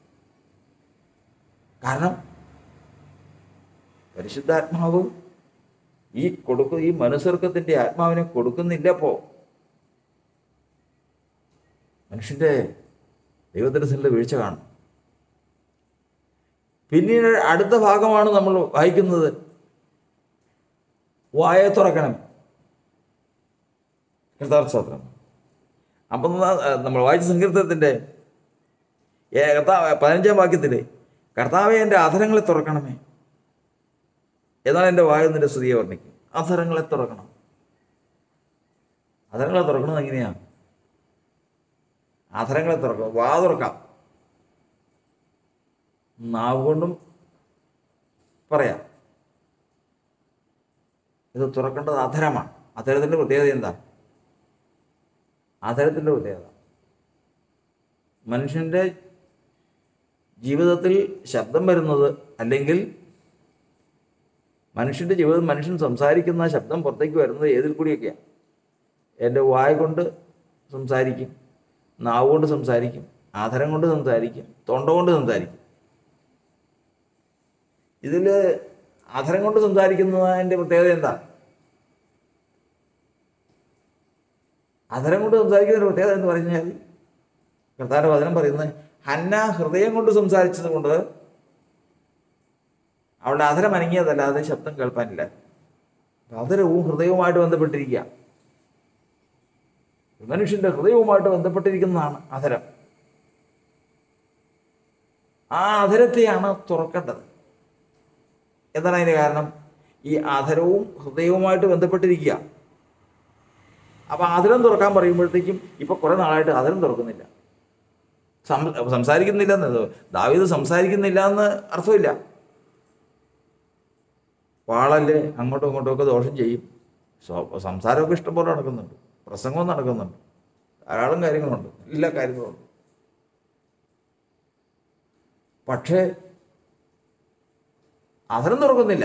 കാരണം പരിശുദ്ധാത്മാവ് ഈ കൊടുക്കു ഈ മനസ്സുറക്കത്തിന്റെ ആത്മാവിനെ കൊടുക്കുന്നില്ല പോ മനുഷ്യന്റെ ദൈവത്തിന്റെ സന്നിധിയിൽ വീഴ്ച കാണും പിന്നീട് അടുത്ത ഭാഗമാണ് നമ്മൾ വായിക്കുന്നത് വായ തുറക്കണം കർത്താർത്ഥം അപ്പം നമ്മൾ വായിച്ച സങ്കീർത്തനത്തിൻ്റെ ഏ കർത്താവ് പതിനഞ്ചാം വാക്യത്തിൽ കർത്താവെ എൻ്റെ അധരങ്ങളെ തുറക്കണമേ എന്നാൽ എൻ്റെ വായു നിന്റെ സ്തുതിയെ വർണ്ണിക്കും അധരങ്ങളെ തുറക്കണം അധരങ്ങളെ തുറക്കണത് എങ്ങനെയാണ് അധരങ്ങളെ തുറക്കണം വാ തുറക്കാം നാവ് കൊണ്ടും പറയാം ഇത് തുറക്കേണ്ടത് അധരമാണ് അധരത്തിൻ്റെ പ്രത്യേകത എന്താ അധരത്തിൻ്റെ പ്രത്യേകത മനുഷ്യൻ്റെ ജീവിതത്തിൽ ശബ്ദം വരുന്നത് അല്ലെങ്കിൽ മനുഷ്യൻ്റെ ജീവിതം മനുഷ്യൻ സംസാരിക്കുന്ന ശബ്ദം പുറത്തേക്ക് വരുന്നത് ഏതിൽ കൂടിയൊക്കെയാണ് എൻ്റെ വായ കൊണ്ട് സംസാരിക്കും നാവ് കൊണ്ട് സംസാരിക്കും ആധാരം കൊണ്ട് സംസാരിക്കും തൊണ്ട കൊണ്ട് സംസാരിക്കും ഇതിൽ ആധാരം കൊണ്ട് സംസാരിക്കുന്നതിൻ്റെ പ്രത്യേകത എന്താ ആധാരം കൊണ്ട് സംസാരിക്കുന്നതിൻ്റെ പ്രത്യേകത എന്ന് പറഞ്ഞാൽ കർത്താവിൻ്റെ വചനം പറയുന്നത് ഹന്ന ഹൃദയം കൊണ്ട് സംസാരിച്ചത് കൊണ്ട് അവളുടെ അധരം അനങ്ങിയതല്ലാതെ ശബ്ദം കേൾപ്പാനില്ല അധരവും ഹൃദയവുമായിട്ട് ബന്ധപ്പെട്ടിരിക്കുക മനുഷ്യന്റെ ഹൃദയവുമായിട്ട് ബന്ധപ്പെട്ടിരിക്കുന്നതാണ് അധരം ആ അധരത്തെയാണ് തുറക്കേണ്ടത് എന്താണ് അതിന് കാരണം ഈ അധരവും ഹൃദയവുമായിട്ട് ബന്ധപ്പെട്ടിരിക്കുക അപ്പൊ അധരം തുറക്കാൻ പറയുമ്പോഴത്തേക്കും ഇപ്പൊ കുറെ നാളായിട്ട് അധരം തുറക്കുന്നില്ല സം- സംസാരിക്കുന്നില്ല എന്ന് ദാവീദ് സംസാരിക്കുന്നില്ല എന്ന് അർത്ഥമില്ല വാളല്ലേ അങ്ങോട്ടും ഇങ്ങോട്ടും ഒക്കെ ദോഷം ചെയ്യും സ്വ- സംസാരമൊക്കെ ഇഷ്ടംപോലെ നടക്കുന്നുണ്ട് പ്രസംഗവും നടക്കുന്നുണ്ട് ധാരാളം കാര്യങ്ങളുണ്ട് എല്ലാ കാര്യങ്ങളുണ്ട് പക്ഷേ അധരം തുറക്കുന്നില്ല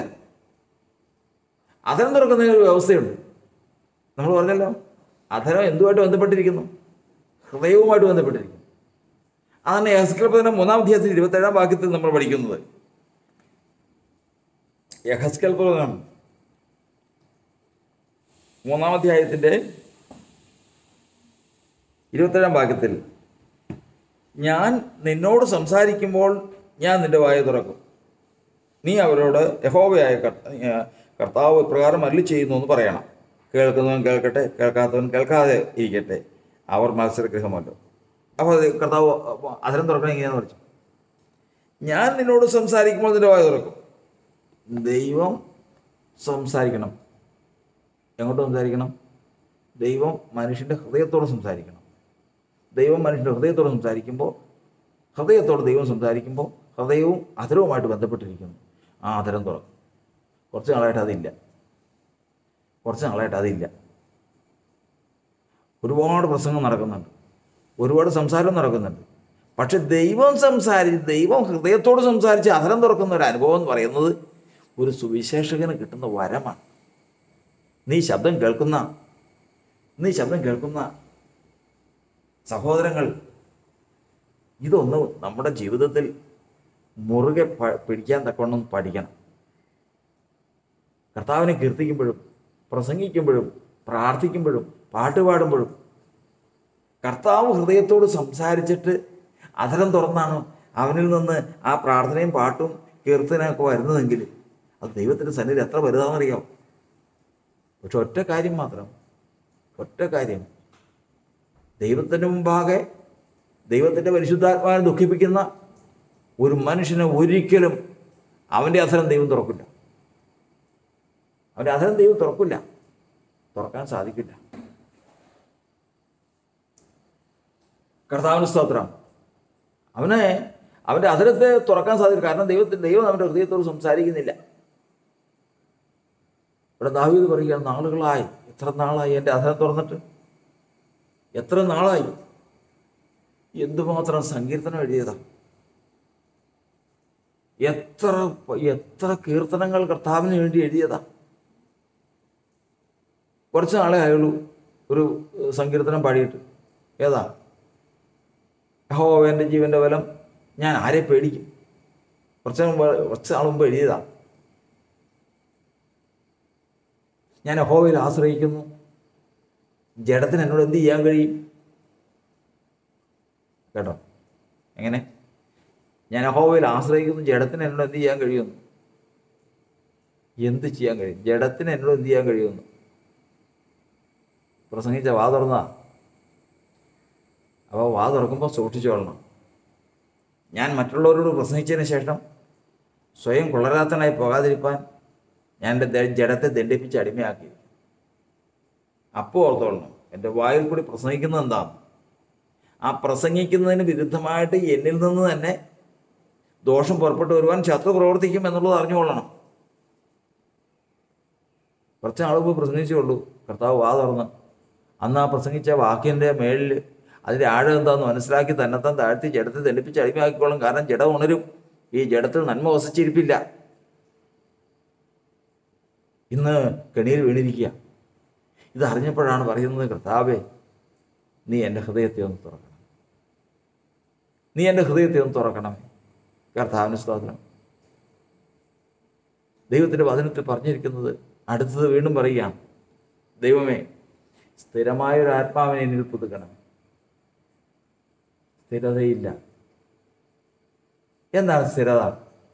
അധരം തുറക്കുന്നതിന് ഒരു വ്യവസ്ഥയുണ്ട് നമ്മൾ പറഞ്ഞല്ലോ അധരം എന്തുമായിട്ട് ബന്ധപ്പെട്ടിരിക്കുന്നു ഹൃദയവുമായിട്ട് ബന്ധപ്പെട്ടിരിക്കുന്നു അതാണ് യഹസ്കൽപ്പതിന്റെ മൂന്നാം അധ്യായത്തിൽ ഇരുപത്തേഴാം വാക്യത്തിൽ നമ്മൾ പഠിക്കുന്നത് യഹസ്കൽപ്പതം മൂന്നാം അധ്യായത്തിന്റെ ഇരുപത്തേഴാം വാക്യത്തിൽ ഞാൻ നിന്നോട് സംസാരിക്കുമ്പോൾ ഞാൻ നിന്റെ വായ തുറക്കും നീ അവരോട് യഹോവയായ കർത്ത- ഏ, കർത്താവ് ഇപ്രകാരം അല്ലി ചെയ്യുന്നു എന്ന് പറയണം കേൾക്കുന്നവൻ കേൾക്കട്ടെ കേൾക്കാത്തവൻ കേൾക്കാതെ ഇരിക്കട്ടെ അവർ മത്സരഗൃഹമല്ലോ അപ്പോൾ അത് കർത്താവ് അതിരം തുറക്കണം എങ്ങനെയാന്ന് പറഞ്ഞു ഞാൻ നിന്നോട് സംസാരിക്കുമ്പോൾ നിന്റെ വായ തുറക്കും ദൈവം സംസാരിക്കണം എങ്ങോട്ട് സംസാരിക്കണം ദൈവം മനുഷ്യൻ്റെ ഹൃദയത്തോട് സംസാരിക്കണം ദൈവം മനുഷ്യൻ്റെ ഹൃദയത്തോട് സംസാരിക്കുമ്പോൾ ഹൃദയത്തോട് ദൈവം സംസാരിക്കുമ്പോൾ ഹൃദയവും അധരവുമായിട്ട് ബന്ധപ്പെട്ടിരിക്കുന്നു ആ അധരം തുറക്കും കുറച്ച് നാളായിട്ട് അതില്ല കുറച്ച് നാളായിട്ട് അതില്ല ഒരുപാട് പ്രസംഗം നടക്കുന്നുണ്ട് ഒരുപാട് സംസാരം നടക്കുന്നുണ്ട് പക്ഷെ ദൈവം സംസാരിച്ച് ദൈവം ഹൃദയത്തോട് സംസാരിച്ച് അധരം തുറക്കുന്ന ഒരു അനുഭവം എന്ന് പറയുന്നത് ഒരു സുവിശേഷകന് കിട്ടുന്ന വരമാണ് നീ ശബ്ദം കേൾക്കുന്ന നീ ശബ്ദം കേൾക്കുന്ന സഹോദരങ്ങൾ ഇതൊന്ന് നമ്മുടെ ജീവിതത്തിൽ മുറുകെ പ- പിടിക്കാൻ തക്കവണ്ണം പഠിക്കണം കർത്താവിനെ കീർത്തിക്കുമ്പോഴും പ്രസംഗിക്കുമ്പോഴും പ്രാർത്ഥിക്കുമ്പോഴും പാട്ട് പാടുമ്പോഴും കർത്താവ് ഹൃദയത്തോട് സംസാരിച്ചിട്ട് അധരം തുറന്നാണ് അവനിൽ നിന്ന് ആ പ്രാർത്ഥനയും പാട്ടും കീർത്തനയൊക്കെ വരുന്നതെങ്കിൽ അത് ദൈവത്തിൻ്റെ സന്നിധി എത്ര വലുതാണെന്നറിയാം പക്ഷെ ഒറ്റ കാര്യം മാത്രം ഒറ്റ കാര്യം ദൈവത്തിൻ്റെ മുമ്പാകെ ദൈവത്തിൻ്റെ പരിശുദ്ധാത്മാവിനെ ദുഃഖിപ്പിക്കുന്ന ഒരു മനുഷ്യനെ ഒരിക്കലും അവൻ്റെ അധരം ദൈവം തുറക്കില്ല അവൻ്റെ അധരം ദൈവം തുറക്കില്ല തുറക്കാൻ സാധിക്കില്ല കർത്താവിന് സ്തോത്രം അവനെ അവൻ്റെ അധരത്തെ തുറക്കാൻ സാധിക്കും കാരണം ദൈവത്തിന് ദൈവം അവൻ്റെ ഹൃദയത്തോട് സംസാരിക്കുന്നില്ല ഇവിടെ ദാവീദ് പറയുകയാണ് നാളുകളായി എത്ര നാളായി എൻ്റെ അധരം തുറന്നിട്ട് എത്ര നാളായി എന്തുമാത്രം സങ്കീർത്തനം എഴുതിയതാ എത്ര എത്ര കീർത്തനങ്ങൾ കർത്താവിന് വേണ്ടി എഴുതിയതാ കുറച്ച് നാളെ ആയുള്ളൂ ഒരു ഏഹ്, സങ്കീർത്തനം പാടിയിട്ട് ഏതാ ഹോ എൻ്റെ ജീവൻ്റെ ബലം ഞാൻ ആരെ പേടിക്കും കുറച്ച് മുമ്പ് കുറച്ച് നാൾ മുമ്പ് എഴുതിയതാ ഞാൻ യഹോവയിൽ ആശ്രയിക്കുന്നു ജഡത്തിന് എന്നോട് എന്ത് ചെയ്യാൻ കഴിയും കേട്ടോ എങ്ങനെ ഞാൻ യഹോവയിൽ ആശ്രയിക്കുന്നു ജഡത്തിന് എന്നോട് എന്ത് ചെയ്യാൻ കഴിയുമെന്ന് എന്ത് ചെയ്യാൻ കഴിയും ജഡത്തിന് എന്നോട് എന്ത് ചെയ്യാൻ കഴിയുമെന്ന് പ്രസംഗിച്ച വാ തുറന്നാ അപ്പോൾ വാ തുറക്കുമ്പോൾ സൂക്ഷിച്ചോളണം ഞാൻ മറ്റുള്ളവരോട് പ്രസംഗിച്ചതിന് ശേഷം സ്വയം കൊള്ളരാത്തനായി പോകാതിരിക്കാൻ ഞാൻ എൻ്റെ ദ- ജഡത്തെ ദണ്ഡിപ്പിച്ച് അടിമയാക്കി അപ്പോൾ ഓർത്തോളണം എൻ്റെ വായിൽ കൂടി പ്രസംഗിക്കുന്നത് എന്താണ് ആ പ്രസംഗിക്കുന്നതിന് വിരുദ്ധമായിട്ട് എന്നിൽ നിന്ന് തന്നെ ദോഷം പുറപ്പെട്ടു വരുവാൻ ശത്രു പ്രവർത്തിക്കും എന്നുള്ളത് അറിഞ്ഞുകൊള്ളണം കുറച്ച് നാൾ പോയി പ്രസംഗിച്ചുള്ളൂ കർത്താവ് വാ തുറന്ന് അന്ന് ആ പ്രസംഗിച്ച വാക്യൻ്റെ മേളിൽ അതിൻ്റെ ആഴം എന്താണെന്ന് മനസ്സിലാക്കി തന്നെത്താൻ താഴ്ത്തി ജഡത്തെ ദണ്ഡിപ്പിച്ച് അടിമയാക്കിക്കോളും കാരണം ജഡം ഉണരും ഈ ജഡത്തിൽ നന്മ വസിച്ചിരിപ്പില്ല ഇന്ന് കെണിയിൽ വീണിരിക്കുക ഇത് അറിഞ്ഞപ്പോഴാണ് പറയുന്നത് കർത്താവേ നീ എൻ്റെ ഹൃദയത്തെ ഒന്ന് തുറക്കണം നീ എൻ്റെ ഹൃദയത്തെ ഒന്ന് തുറക്കണമേ കർത്താവിന് സ്തോത്രം ദൈവത്തിൻ്റെ വചനത്തിൽ പറഞ്ഞിരിക്കുന്നത് അടുത്തത് വീണ്ടും പറയുകയാണ് ദൈവമേ സ്ഥിരമായ ഒരു ആത്മാവിനെ എന്നിൽ പുതുക്കണം സ്ഥിരതയില്ല എന്താണ് സ്ഥിരത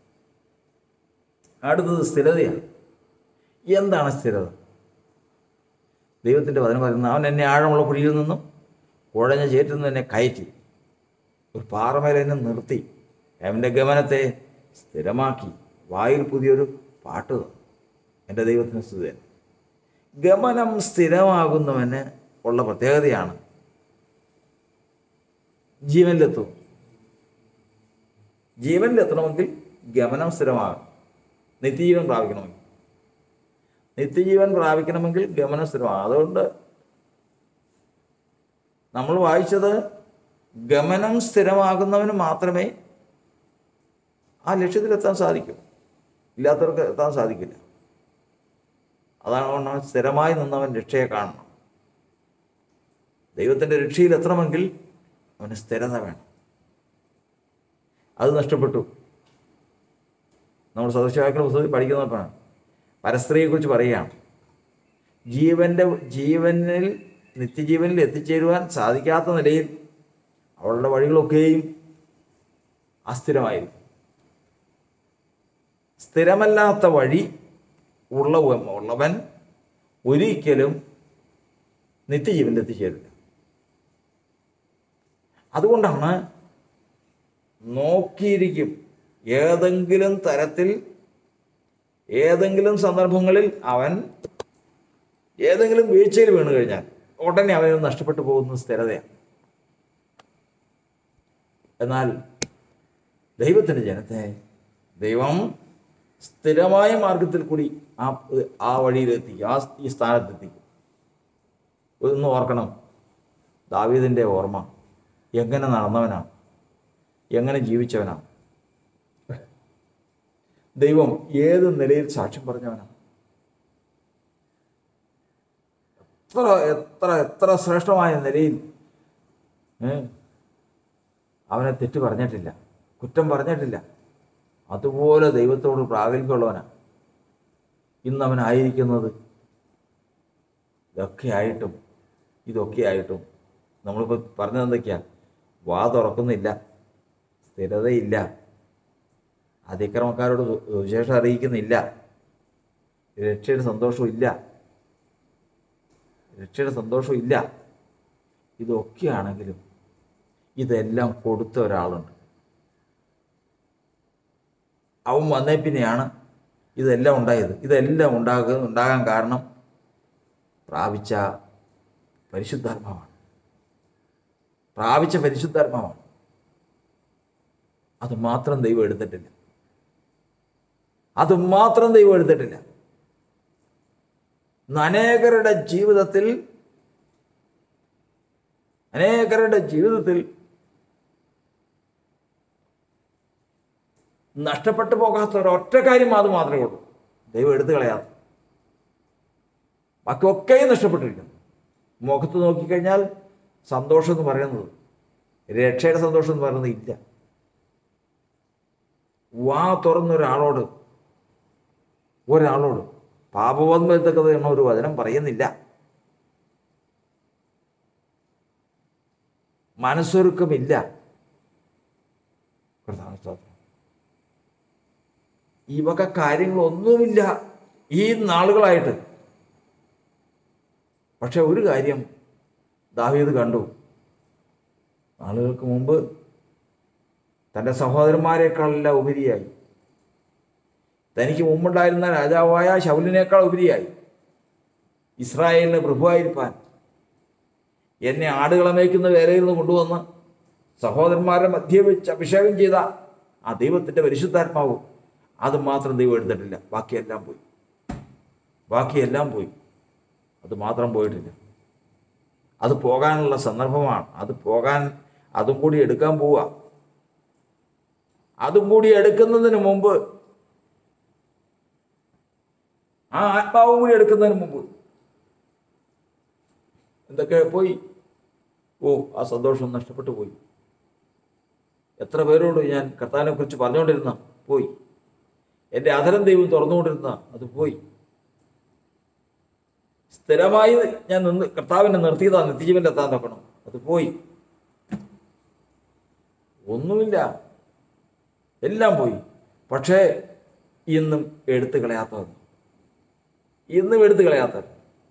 അടുത്തത് സ്ഥിരതയാണ് എന്താണ് സ്ഥിരത ദൈവത്തിൻ്റെ വചനം പറയുന്നത് അവൻ എന്നെ ആഴമുള്ള കുഴിയിൽ നിന്നും കുഴഞ്ഞ ചേറ്റിൽ നിന്ന് എന്നെ കയറ്റി ഒരു പാറമേൽ എന്നെ നിർത്തി അവൻ്റെ ഗമനത്തെ സ്ഥിരമാക്കി വായിൽ പുതിയൊരു പാട്ട് തന്നു എൻ്റെ ദൈവത്തിന് സ്തുതി ഗമനം സ്ഥിരമാകുന്നവന് ഉള്ള പ്രത്യേകതയാണ് ജീവനിലെത്തും ജീവനിലെത്തണമെങ്കിൽ ഗമനം സ്ഥിരമാകും നിത്യജീവൻ പ്രാപിക്കണമെങ്കിൽ നിത്യജീവൻ പ്രാപിക്കണമെങ്കിൽ ഗമനം സ്ഥിരമാകും അതുകൊണ്ട് നമ്മൾ വായിച്ചത് ഗമനം സ്ഥിരമാകുന്നവന് മാത്രമേ ആ ലക്ഷ്യത്തിലെത്താൻ സാധിക്കൂ ഇല്ലാത്തവർക്ക് എത്താൻ സാധിക്കില്ല അതാണ് കൊണ്ട് സ്ഥിരമായി നിന്നവൻ രക്ഷയെ കാണണം ദൈവത്തിൻ്റെ രക്ഷയിൽ എത്തണമെങ്കിൽ അവന് സ്ഥിരത വേണം അത് നഷ്ടപ്പെട്ടു നമ്മൾ സദസ്യവാക്കളുടെ പുസ്തകത്തിൽ പഠിക്കുന്നപ്പോഴാണ് പരസ്ത്രീയെക്കുറിച്ച് പറയുകയാണ് ജീവൻ്റെ ജീവനിൽ നിത്യജീവനിൽ എത്തിച്ചേരുവാൻ സാധിക്കാത്ത നിലയിൽ അവളുടെ വഴികളൊക്കെയും അസ്ഥിരമായിരിക്കും സ്ഥിരമല്ലാത്ത വഴി ഉള്ള ഉള്ളവൻ ഒരിക്കലും നിത്യജീവനിൽ എത്തിച്ചേരില്ല അതുകൊണ്ടാണ് നോക്കിയിരിക്കും ഏതെങ്കിലും തരത്തിൽ ഏതെങ്കിലും സന്ദർഭങ്ങളിൽ അവൻ ഏതെങ്കിലും വീഴ്ചയിൽ വീണ് കഴിഞ്ഞാൽ ഉടനെ അവന് നഷ്ടപ്പെട്ടു പോകുന്ന സ്ഥിരതയാണ് എന്നാൽ ദൈവത്തിൻ്റെ ജനത്തെ ദൈവം സ്ഥിരമായ മാർഗത്തിൽ കൂടി ആ ആ വഴിയിലെത്തി ആ ഈ സ്ഥാനത്തെത്തിക്കും ഒന്ന് ഓർക്കണം ദാവീദിൻ്റെ ഓർമ്മ എങ്ങനെ നടന്നവനാണ് എങ്ങനെ ജീവിച്ചവനാണ് ദൈവം ഏത് നിലയിൽ സാക്ഷ്യം പറഞ്ഞവനാണ് എത്ര എത്ര എത്ര ശ്രേഷ്ഠമായ നിലയിൽ ഏ, അവനെ തെറ്റ് പറഞ്ഞിട്ടില്ല കുറ്റം പറഞ്ഞിട്ടില്ല അതുപോലെ ദൈവത്തോട് പ്രാഗൽഭ്യമുള്ളവനാണ് ഇന്ന് അവനായിരിക്കുന്നത് ഇതൊക്കെ ആയിട്ടും ഇതൊക്കെ ആയിട്ടും നമ്മളിപ്പോൾ പറഞ്ഞത് എന്തൊക്കെയാ വാ തുറക്കുന്നില്ല സ്ഥിരതയില്ല അതിക്രമക്കാരോട് സു- സുവിശേഷം അറിയിക്കുന്നില്ല രക്ഷയുടെ സന്തോഷവും ഇല്ല രക്ഷയുടെ സന്തോഷവും ഇല്ല ഇതൊക്കെയാണെങ്കിലും ഇതെല്ലാം കൊടുത്ത ഒരാളുണ്ട് അവൻ വന്നേ പിന്നെയാണ് ഇതെല്ലാം ഉണ്ടായത് ഇതെല്ലാം ഉണ്ടാക ഉണ്ടാകാൻ കാരണം പ്രാപിച്ച പരിശുദ്ധാത്മാവാണ് പ്രാപിച്ച പരിശുദ്ധാത്മാവാണ് അത് മാത്രം ദൈവം എടുത്തിട്ടില്ല അത് മാത്രം ദൈവം എടുത്തിട്ടില്ല ഇന്ന് അനേകരുടെ ജീവിതത്തിൽ അനേകരുടെ ജീവിതത്തിൽ നഷ്ടപ്പെട്ടു പോകാത്ത ഒരൊറ്റ കാര്യം അത് മാത്രമേ ഉള്ളൂ ദൈവം എടുത്തു കളയാത്ത ബാക്കിയൊക്കെയും നഷ്ടപ്പെട്ടിരിക്കുന്നു മുഖത്ത് നോക്കിക്കഴിഞ്ഞാൽ സന്തോഷം എന്ന് പറയുന്നത് രക്ഷയുടെ സന്തോഷം എന്ന് പറയുന്നത് ഇല്ല വാ തുറന്ന ഒരാളോട് ഒരാളോട് പാപബോധം വരുത്തക്കത് എന്ന ഒരു വചനം പറയുന്നില്ല മനസ്സൊരുക്കമില്ല കർത്താവിന് സ്തോത്രം. ഈ വക കാര്യങ്ങളൊന്നുമില്ല ഈ നാളുകളായിട്ട് പക്ഷെ ഒരു കാര്യം ദാവീദ് കണ്ടു നാളുകൾക്ക് മുമ്പ് തൻ്റെ സഹോദരന്മാരെക്കാളെല്ലാം ഉപരിയായി തനിക്ക് മുമ്പുണ്ടായിരുന്ന രാജാവായ ശൗലിനേക്കാൾ ഉപരിയായി ഇസ്രായേലിന് പ്രഭുവായിരിക്കാൻ എന്നെ ആടുകളെ മേയ്ക്കുന്ന വേലയിൽ നിന്ന് കൊണ്ടുവന്ന് സഹോദരന്മാരെ മധ്യ വെച്ച് അഭിഷേകം ചെയ്ത ആ ദൈവത്തിൻ്റെ പരിശുദ്ധാത്മാവ് അത് മാത്രം ദൈവം എടുത്തിട്ടില്ല ബാക്കിയെല്ലാം പോയി ബാക്കിയെല്ലാം പോയി അത് മാത്രം പോയിട്ടില്ല അത് പോകാനുള്ള സന്ദർഭമാണ് അത് പോകാൻ അതും കൂടി എടുക്കാൻ പോവുക അതും കൂടി എടുക്കുന്നതിന് മുമ്പ് ആ ആത്മാവും കൂടി എടുക്കുന്നതിന് മുമ്പ് എന്തൊക്കെ പോയി ഓ ആ സന്തോഷം നഷ്ടപ്പെട്ടു പോയി എത്ര പേരോട് ഞാൻ കർത്താവിനെ കുറിച്ച് പറഞ്ഞുകൊണ്ടിരുന്ന പോയി എൻ്റെ അധരം ദൈവം തുറന്നുകൊണ്ടിരുന്ന അത് പോയി സ്ഥിരമായി ഞാൻ നിന്ന് കർത്താവിനെ നിർത്തിയതാ നിത്യജീവനിൽ എത്താൻ നോക്കണം അത് പോയി ഒന്നുമില്ല എല്ലാം പോയി പക്ഷേ ഇന്നും എടുത്തു കളയാത്തത് ഇന്നും എടുത്തു കളയാത്തത്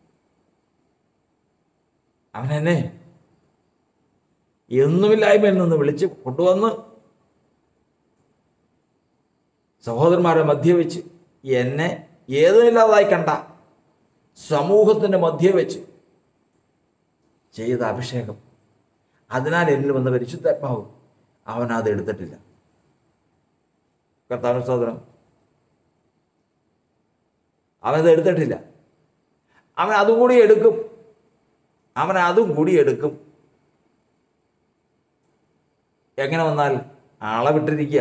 അവൻ എന്നെ എന്നുമില്ലായ്മയിൽ നിന്ന് വിളിച്ച് കൊണ്ടുവന്ന് സഹോദരന്മാരെ മധ്യ വെച്ച് എന്നെ ഏതുമില്ലാതായി കണ്ട സമൂഹത്തിൻ്റെ മധ്യ വെച്ച് ചെയ്ത അഭിഷേകം അതിനാൽ എന്നിൽ വന്ന പരിശുദ്ധാത്മാവ് അവൻ അത് എടുത്തിട്ടില്ല കർത്താവിന് സഹോദരം അവനത് എടുത്തിട്ടില്ല അവൻ അതും കൂടി എടുക്കും അവൻ അതും കൂടി എടുക്കും എങ്ങനെ വന്നാൽ ആളെ വിട്ടിരിക്കുക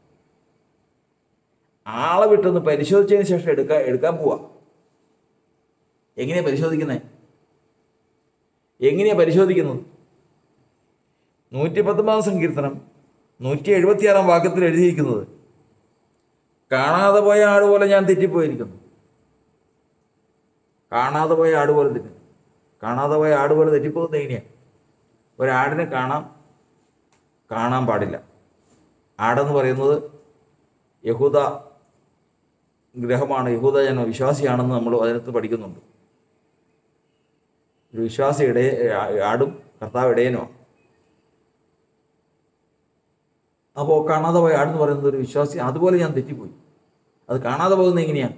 ആളെ വിട്ടൊന്ന് പരിശോധിച്ചതിന് ശേഷം എടുക്കാൻ എടുക്കാൻ പോവാ എങ്ങനെയാ പരിശോധിക്കുന്നത് എങ്ങനെയാ പരിശോധിക്കുന്നത് നൂറ്റി പത്തൊമ്പതാം സങ്കീർത്തനം നൂറ്റി എഴുപത്തിയാറാം വാക്യത്തിൽ എഴുതിയിരിക്കുന്നത് കാണാതെ പോയ ആട് പോലെ ഞാൻ തെറ്റിപ്പോയിരിക്കുന്നു കാണാതെ പോയ ആട് പോലെ തെറ്റി കാണാതെ പോയ ആട് പോലെ തെറ്റിപ്പോകുന്നത് എങ്ങനെയാണ് ഒരാടിനെ കാണാം കാണാൻ പാടില്ല ആടെന്ന് പറയുന്നത് യഹൂദ ഗ്രഹമാണ് യഹൂദ ജന വിശ്വാസിയാണെന്ന് നമ്മൾ അതിനകത്ത് പഠിക്കുന്നുണ്ട് ഒരു വിശ്വാസി ഇടയ ആടും കർത്താവ് ഇടയനുമാണ് അപ്പോൾ കാണാതെ പോയ ആടെന്ന് പറയുന്നത് ഒരു വിശ്വാസി അതുപോലെ ഞാൻ തെറ്റിപ്പോയി അത് കാണാതെ പോകുന്നത് എങ്ങനെയാണ്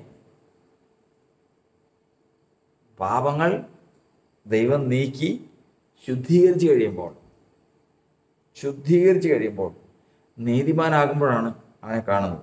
പാപങ്ങൾ ദൈവം നീക്കി ശുദ്ധീകരിച്ച് കഴിയുമ്പോൾ ശുദ്ധീകരിച്ച് കഴിയുമ്പോൾ നീതിമാനാകുമ്പോഴാണ് അവനെ കാണുന്നത്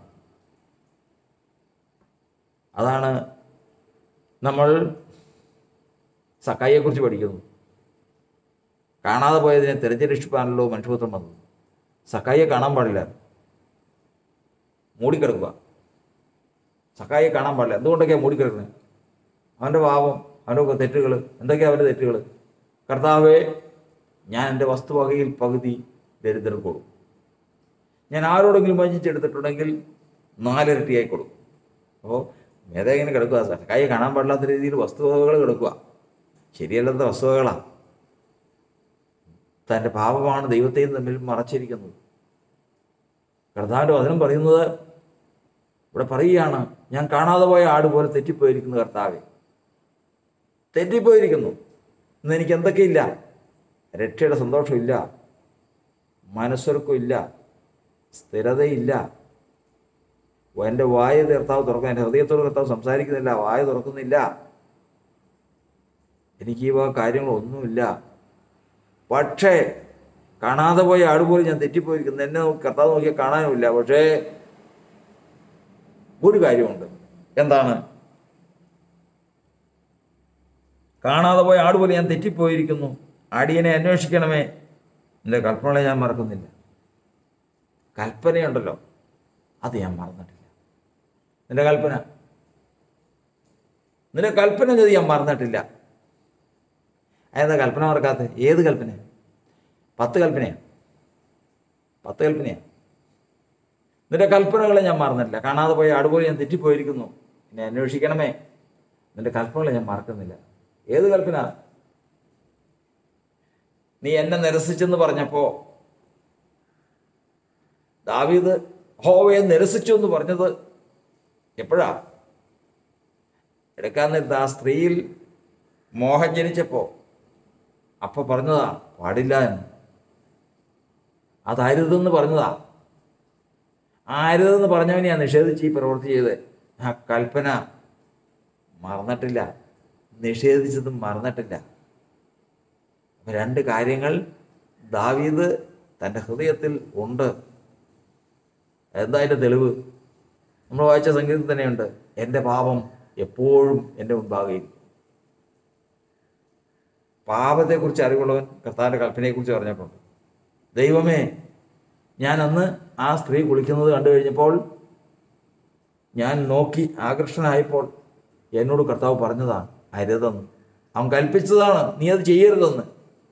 അതാണ് നമ്മൾ സക്കായിയെക്കുറിച്ച് പഠിക്കുന്നത് കാണാതെ പോയതിനെ തിരഞ്ഞെടുപ്പാണല്ലോ മനുഷ്യപുത്രം വന്നത് സക്കായിയെ കാണാൻ പാടില്ല മൂടിക്കിടക്കുക സക്കായിയെ കാണാൻ പാടില്ല എന്തുകൊണ്ടൊക്കെയാണ് മൂടിക്കിടക്കുന്നത് അവൻ്റെ പാപം അവൻ്റെ തെറ്റുകൾ എന്തൊക്കെയാണ് അവൻ്റെ തെറ്റുകൾ കർത്താവെ ഞാൻ എൻ്റെ വസ്തുവകയിൽ പകുതി ദരിദ്രർക്ക് കൊടുക്കും ഞാൻ ആരോടെങ്കിലും വഞ്ചിച്ചെടുത്തിട്ടുണ്ടെങ്കിൽ നാലിരട്ടിയായി കൊടുക്കും അപ്പോൾ മേധ ഇങ്ങനെ കിടക്കുക സാർ കൈ കാണാൻ പാടില്ലാത്ത രീതിയിൽ വസ്തുവകകൾ കിടക്കുക ശരിയല്ലാത്ത വസ്തുവകളാണ് തൻ്റെ പാപമാണ് ദൈവത്തെയും തമ്മിൽ മറച്ചിരിക്കുന്നത് കർത്താവിൻ്റെ വചനം പറയുന്നത് ഇവിടെ പറയുകയാണ് ഞാൻ കാണാതെ പോയ ആട് പോലെ തെറ്റിപ്പോയിരിക്കുന്നു കർത്താവെ തെറ്റിപ്പോയിരിക്കുന്നു ഇന്ന് എനിക്ക് എന്തൊക്കെയില്ല രക്ഷയുടെ സന്തോഷമില്ല മനസ്സൊരുക്കമില്ല സ്ഥിരതയില്ല എൻ്റെ വായ കർത്താവ് തുറക്കുന്ന എൻ്റെ ഹൃദയത്തോട് കർത്താവ് സംസാരിക്കുന്നില്ല വായ തുറക്കുന്നില്ല എനിക്ക് ഈ വക കാര്യങ്ങളൊന്നുമില്ല പക്ഷേ കാണാതെ പോയ ആട് പോലും ഞാൻ തെറ്റിപ്പോയിരിക്കുന്നു എന്നെ നോക്കി കർത്താവ് നോക്കിയാൽ കാണാനുമില്ല പക്ഷേ ഒരു കാര്യമുണ്ട് എന്താണ് കാണാതെ പോയ ആട് പോലെ ഞാൻ തെറ്റിപ്പോയിരിക്കുന്നു അടിയനെ അന്വേഷിക്കണമേ എൻ്റെ കൽപ്പനകളെ ഞാൻ മറക്കുന്നില്ല കൽപ്പനയുണ്ടല്ലോ അത് ഞാൻ മറന്നിട്ടില്ല നിന്റെ കൽപ്പന നിന്റെ കൽപ്പന ചെയ്ത് ഞാൻ മറന്നിട്ടില്ല അതെന്താ കൽപ്പന മറക്കാത്ത ഏത് കൽപ്പന പത്ത് കൽപ്പനയാണ് പത്ത് കൽപ്പനയാണ് നിന്റെ കൽപ്പനകളെ ഞാൻ മറന്നിട്ടില്ല കാണാതെ പോയ ആടുപോലെ ഞാൻ തെറ്റിപ്പോയിരിക്കുന്നു എന്നെ അന്വേഷിക്കണമേ നിന്റെ കൽപ്പനകളെ ഞാൻ മറക്കുന്നില്ല ഏത് കൽപ്പന നീ എന്നെ നിരസിച്ചെന്ന് പറഞ്ഞപ്പോ ദാവീദ് ഹോവയെ നിരസിച്ചു എന്ന് പറഞ്ഞത് എപ്പോഴാ എടുക്കാൻ നേരത്ത് ആ സ്ത്രീയിൽ മോഹം ജനിച്ചപ്പോ അപ്പൊ പറഞ്ഞതാ പാടില്ല എന്ന് അതായിരുതെന്ന് പറഞ്ഞതാ ആരുതെന്ന് പറഞ്ഞവനെയാണ് നിഷേധിച്ച് ഈ പ്രവൃത്തി ചെയ്ത് ആ കൽപ്പന മറന്നിട്ടില്ല നിഷേധിച്ചതും മറന്നിട്ടില്ല അപ്പൊ രണ്ട് കാര്യങ്ങൾ ദാവീദ് തൻ്റെ ഹൃദയത്തിൽ ഉണ്ട് എന്താ അതിൻ്റെ തെളിവ് നമ്മൾ വായിച്ച സംഗീതത്തിൽ തന്നെയുണ്ട് എൻ്റെ പാപം എപ്പോഴും എൻ്റെ മുൻപാകെയും പാപത്തെക്കുറിച്ച് അറിവുള്ളവൻ കർത്താവിൻ്റെ കൽപ്പനയെക്കുറിച്ച് പറഞ്ഞിട്ടുണ്ട് ദൈവമേ ഞാൻ അന്ന് ആ സ്ത്രീ കുളിക്കുന്നത് കണ്ടു കഴിഞ്ഞപ്പോൾ ഞാൻ നോക്കി ആകർഷണനായപ്പോൾ എന്നോട് കർത്താവ് പറഞ്ഞതാണ് അരുതെന്ന് അവൻ കൽപ്പിച്ചതാണ് നീ അത് ചെയ്യരുതെന്ന്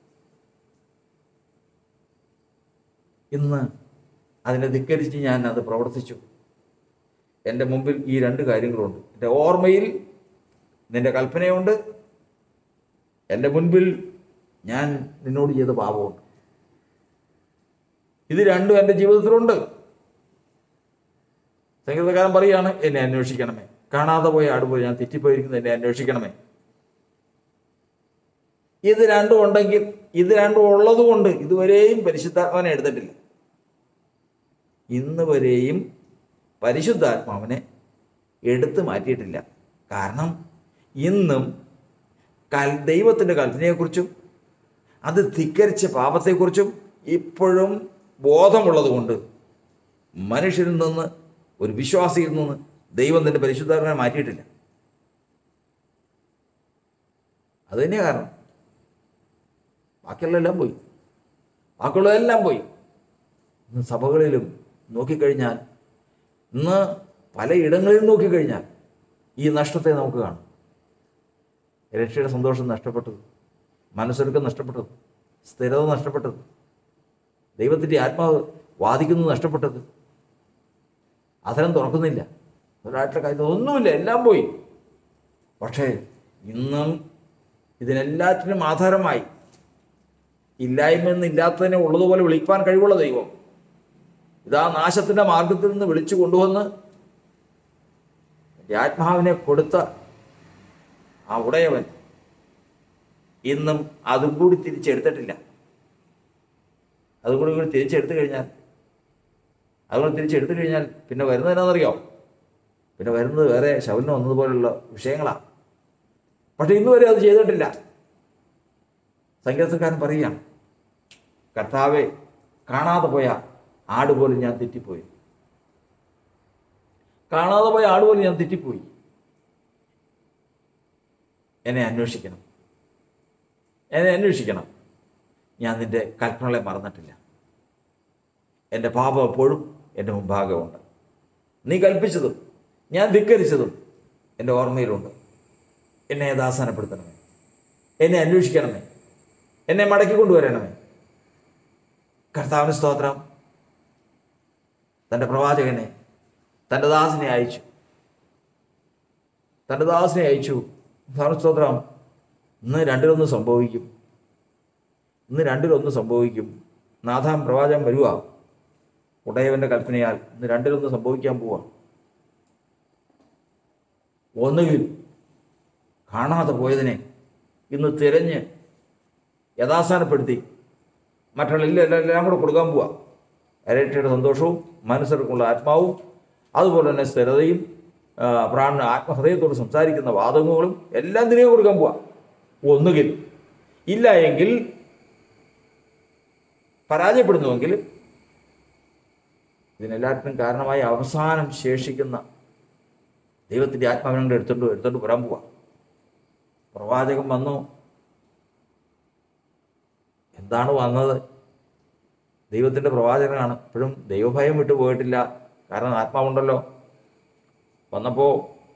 ഇന്ന് അതിനെ ധിക്കരിച്ച് ഞാൻ അത് പ്രവർത്തിച്ചു എൻ്റെ മുമ്പിൽ ഈ രണ്ട് കാര്യങ്ങളുണ്ട് എൻ്റെ ഓർമ്മയിൽ നിന്റെ കൽപ്പനയുണ്ട് എൻ്റെ മുൻപിൽ ഞാൻ നിന്നോട് ചെയ്ത പാപമുണ്ട് ഇത് രണ്ടും എൻ്റെ ജീവിതത്തിലുണ്ട് സംഗീതകാരൻ പറയാണ് എന്നെ അന്വേഷിക്കണമേ കാണാതെ പോയ ആട് പോയി ഞാൻ തെറ്റിപ്പോയിരിക്കുന്നത് എന്നെ അന്വേഷിക്കണമേ ഇത് രണ്ടും ഉണ്ടെങ്കിൽ ഇത് രണ്ടും ഉള്ളത് കൊണ്ട് ഇതുവരെയും പരിശുദ്ധാത്മാവിനെ എടുത്തിട്ടില്ല ഇന്ന് വരെയും പരിശുദ്ധാത്മാവിനെ എടുത്തു മാറ്റിയിട്ടില്ല കാരണം ഇന്നും കൽ ദൈവത്തിൻ്റെ കൽപ്പനയെക്കുറിച്ചും അത് ധിക്കരിച്ച പാപത്തെക്കുറിച്ചും ഇപ്പോഴും ബോധമുള്ളത് കൊണ്ട് മനുഷ്യരിൽ നിന്ന് ഒരു വിശ്വാസിയിൽ നിന്ന് ദൈവം തൻ്റെ പരിശുദ്ധാത്മാവിനെ മാറ്റിയിട്ടില്ല അത് തന്നെയാണ് കാരണം ബാക്കിയുള്ളതെല്ലാം പോയി ബാക്കിയുള്ളതെല്ലാം പോയി ഇന്ന് സഭകളിലും നോക്കിക്കഴിഞ്ഞാൽ ഇന്ന് പലയിടങ്ങളിലും നോക്കിക്കഴിഞ്ഞാൽ ഈ നഷ്ടത്തെ നമുക്ക് കാണാം രക്ഷയുടെ സന്തോഷം നഷ്ടപ്പെട്ടത് മനസ്സൊരുക്കം നഷ്ടപ്പെട്ടത് സ്ഥിരത നഷ്ടപ്പെട്ടത് ദൈവത്തിൻ്റെ ആത്മാവ് വാദിക്കുന്നത് നഷ്ടപ്പെട്ടത് അധരം തുറക്കുന്നില്ല ഒരാളുടെ കാര്യം ഒന്നുമില്ല എല്ലാം പോയി പക്ഷേ ഇന്നും ഇതിനെല്ലാറ്റിനും ആധാരമായി ഇല്ലായ്മ ഇല്ലാത്തതിനെ ഉള്ളതുപോലെ വിളിക്കാൻ കഴിവുള്ള ദൈവം ഇതാ നാശത്തിന്റെ മാർഗത്തിൽ നിന്ന് വിളിച്ചു കൊണ്ടുവന്ന് എൻ്റെ ആത്മാവിനെ കൊടുത്ത ആ ഉടയവൻ ഇന്നും അതും കൂടി തിരിച്ചെടുത്തിട്ടില്ല അതും കൂടി കൂടി തിരിച്ചെടുത്തു കഴിഞ്ഞാൽ അതുകൂടി തിരിച്ചെടുത്തു കഴിഞ്ഞാൽ പിന്നെ വരുന്നത് എന്നാണെന്നറിയോ പിന്നെ വരുന്നത് വേറെ ശവലിന് വന്നതുപോലുള്ള വിഷയങ്ങളാണ് പക്ഷെ ഇന്ന് വരെ അത് ചെയ്തിട്ടില്ല സംഗീതക്കാരൻ പറയുകയാണ് കർത്താവെ കാണാതെ പോയ ആട് പോലും ഞാൻ തെറ്റിപ്പോയി കാണാതെ പോയ ആട് പോലും ഞാൻ തെറ്റിപ്പോയി എന്നെ അന്വേഷിക്കണം എന്നെ അന്വേഷിക്കണം ഞാൻ നിന്റെ കൽപ്പനകളെ മറന്നിട്ടില്ല എൻ്റെ പാപം എപ്പോഴും എൻ്റെ മുമ്പാകെ ഉണ്ട് നീ കൽപ്പിച്ചതും ഞാൻ ധിക്കരിച്ചതും എൻ്റെ ഓർമ്മയിലുണ്ട് എന്നെ യഥാസ്ഥാനപ്പെടുത്തണമേ എന്നെ അന്വേഷിക്കണമേ എന്നെ മടക്കി കൊണ്ടുവരണമേ കർത്താവിന് സ്തോത്രം തൻ്റെ പ്രവാചകനെ തൻ്റെ ദാസനെ അയച്ചു തൻ്റെ ദാസനെ അയച്ചു കർത്താവിന് സ്തോത്രം ഇന്ന് രണ്ടിലൊന്ന് സംഭവിക്കും ഇന്ന് രണ്ടിലൊന്ന് സംഭവിക്കും നാഥാം പ്രവാചകൻ വരുക ഉടയവൻ്റെ കൽപ്പനയാൽ ഇന്ന് രണ്ടിലൊന്ന് സംഭവിക്കാൻ പോവാ ഒന്നുകിൽ കാണാതെ പോയതിനെ ഇന്ന് തിരഞ്ഞ് യഥാസ്ഥാനപ്പെടുത്തി മറ്റുള്ള എല്ലാം എല്ലാം കൂടെ കൊടുക്കാൻ പോവാ ഇരട്ടയുടെ സന്തോഷവും മനസ്സിലുള്ള ആത്മാവും അതുപോലെ തന്നെ സ്ഥിരതയും ആ, പ്രാണ ആത്മഹൃദയത്തോട് സംസാരിക്കുന്ന വാദങ്ങളും എല്ലാം തിരികെ കൊടുക്കാൻ പോവാ ഒന്നുകിൽ ഇല്ല എങ്കിൽ പരാജയപ്പെടുന്നുവെങ്കിൽ ഇതിനെല്ലാത്തിനും കാരണമായി അവസാനം ശേഷിക്കുന്ന ദൈവത്തിൻ്റെ ആത്മാവിനെ എടുത്തോണ്ട് എടുത്തോണ്ട് വരാൻ പോവാ പ്രവാചകൻ വന്നു എന്താണ് വന്നത് ദൈവത്തിൻ്റെ പ്രവാചകനാണ് ഇപ്പോഴും ദൈവഭയം വിട്ടു പോയിട്ടില്ല കാരണം ആത്മാവുണ്ടല്ലോ വന്നപ്പോൾ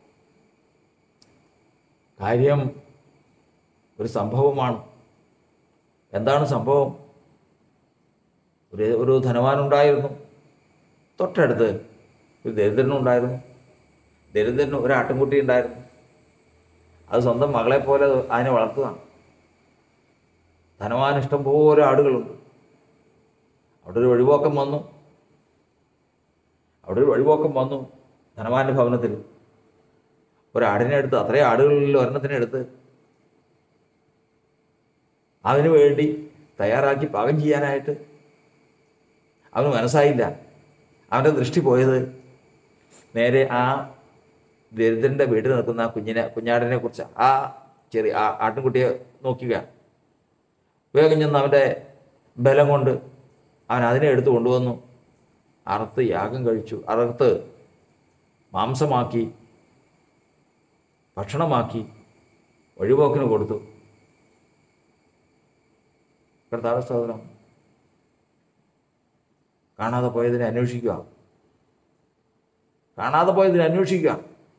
കാര്യം ഒരു സംഭവമാണ് എന്താണ് സംഭവം ഒരു ഒരു ധനവാനുണ്ടായിരുന്നു തൊട്ടടുത്ത് ഒരു ദരിദ്രനുണ്ടായിരുന്നു ദരിദ്രന് ഒരു ആട്ടിൻകുട്ടി ഉണ്ടായിരുന്നു അത് സ്വന്തം മകളെ പോലെ അതിനെ വളർത്തുകയാണ് ധനവാൻ ഇഷ്ടം പോലെ ആടുകളുണ്ട് അവിടെ ഒരു വഴിപോക്കം വന്നു അവിടെ ഒരു വഴിപോക്കം വന്നു ധനവാന്റെ ഭവനത്തിൽ ഒരാടിനെ എടുത്ത് അത്രയും ആടുകളിൽ ഒരെണ്ണത്തിനെ എടുത്ത് അതിനു വേണ്ടി തയ്യാറാക്കി പാകം ചെയ്യാനായിട്ട് അവന് മനസ്സായില്ല അവൻ്റെ ദൃഷ്ടി പോയത് നേരെ ആ ദരിദ്രൻ്റെ വീട്ടിൽ നിൽക്കുന്ന ആ കുഞ്ഞിനെ കുഞ്ഞാടിനെ കുറിച്ച് ആ ചെറിയ ആ ആട്ടിൻകുട്ടിയെ നോക്കുക വേഗം ചെന്ന് അവൻ്റെ ബലം കൊണ്ട് അവൻ അതിനെ എടുത്ത് കൊണ്ടുവന്നു അറുത്ത് യാഗം കഴിച്ചു അറുത്ത് മാംസമാക്കി ഭക്ഷണമാക്കി വഴിപോക്കിന് കൊടുത്തു കർത്താവ് സഹോദരം കാണാതെ പോയതിനെ അന്വേഷിക്കുക കാണാതെ പോയതിനെ അന്വേഷിക്കുക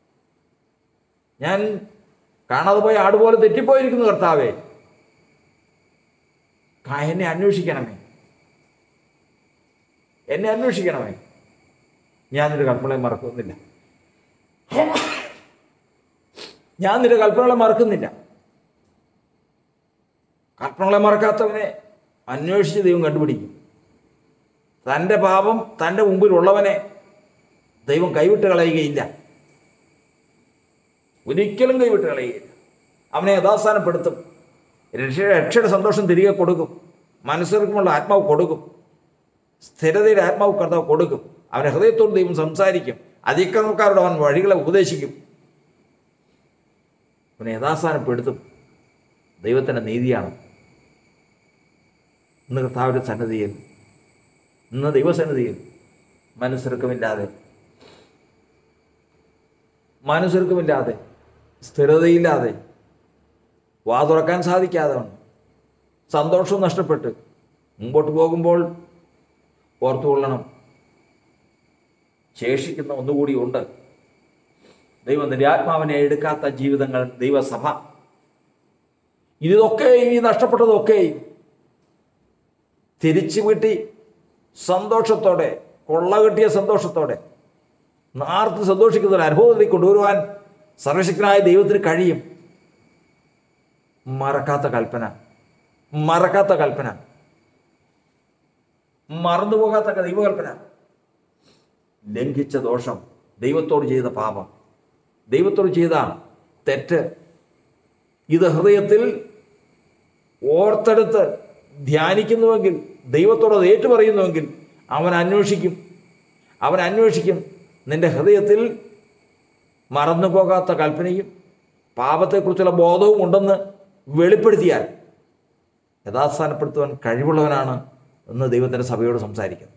ഞാൻ കാണാതെ പോയ ആട് പോലെ തെറ്റിപ്പോയിരിക്കുന്നു കർത്താവേ കാ- എന്നെ അന്വേഷിക്കണമേ എന്നെ അന്വേഷിക്കണമേ ഞാൻ നിന്റെ കൽപ്പനകളെ മറക്കുന്നില്ല ഞാൻ നിന്റെ കൽപ്പനകളെ മറക്കുന്നില്ല കൽപ്പനകളെ മറക്കാത്തവനെ അന്വേഷിച്ച് ദൈവം കണ്ടുപിടിക്കും തൻ്റെ പാപം തൻ്റെ മുമ്പിലുള്ളവനെ ദൈവം കൈവിട്ട് കളയുകയില്ല ഒരിക്കലും കൈവിട്ട് കളയുകയില്ല അവനെ യഥാസ്ഥാനപ്പെടുത്തും രക്ഷ രക്ഷയുടെ സന്തോഷം തിരികെ കൊടുക്കും മനസ്സിറക്കുമുള്ള ആത്മാവ് കൊടുക്കും സ്ഥിരതയുടെ ആത്മാവ് കർത്താവ് കൊടുക്കും അവൻ്റെ ഹൃദയത്തോട് ദൈവം സംസാരിക്കും അതിക്രമക്കാരോട് അവൻ വഴികളെ ഉപദേശിക്കും അവനെ യഥാസ്ഥാനപ്പെടുത്തും ദൈവത്തിൻ്റെ നീതിയാണ് ഇന്ന് കർത്താവിൻ്റെ സന്നദ്ധിയിൽ ഇന്ന് ദൈവസന്നിധിയിൽ മനസ്സെറുക്കമില്ലാതെ മനസ്സെറുക്കമില്ലാതെ സ്ഥിരതയില്ലാതെ വാ തുറക്കാൻ സാധിക്കാതെ വണ്ണം സന്തോഷം നഷ്ടപ്പെട്ട് മുമ്പോട്ട് പോകുമ്പോൾ ഓർത്തുകൊള്ളണം ശേഷിക്കുന്ന ഒന്നുകൂടി ഉണ്ട് ദൈവം നിന്റെ ആത്മാവിനെ എടുക്കാത്ത ജീവിതങ്ങൾ ദൈവസഭ ഇതൊക്കെയും ഈ നഷ്ടപ്പെട്ടതൊക്കെയും തിരിച്ചു വീട്ടി സന്തോഷത്തോടെ കൊള്ള കിട്ടിയ സന്തോഷത്തോടെ നാർത്ത് സന്തോഷിക്കുന്ന ഒരു അനുഭവത്തിൽ കൊണ്ടുവരുവാൻ സർവശക്തനായ ദൈവത്തിന് കഴിയും മറക്കാത്ത കൽപ്പന മറക്കാത്ത കൽപ്പന മറന്നുപോകാത്ത ദൈവകൽപ്പന ലംഘിച്ച ദോഷം ദൈവത്തോട് ചെയ്ത പാപം ദൈവത്തോട് ചെയ്ത തെറ്റ് ഇത് ഹൃദയത്തിൽ ഓർത്തെടുത്ത് ധ്യാനിക്കുന്നുവെങ്കിൽ ദൈവത്തോട് അത് ഏറ്റുപറയുന്നുവെങ്കിൽ അവൻ അന്വേഷിക്കും അവൻ അന്വേഷിക്കും നിന്റെ ഹൃദയത്തിൽ മറന്നു പോകാത്ത കൽപ്പനയും പാപത്തെക്കുറിച്ചുള്ള ബോധവും ഉണ്ടെന്ന് വെളിപ്പെടുത്തിയാൽ യഥാസ്ഥാനപ്പെടുത്തുവാൻ കഴിവുള്ളവനാണ് എന്ന് ദൈവത്തിൻ്റെ സഭയോട് സംസാരിക്കുന്നത്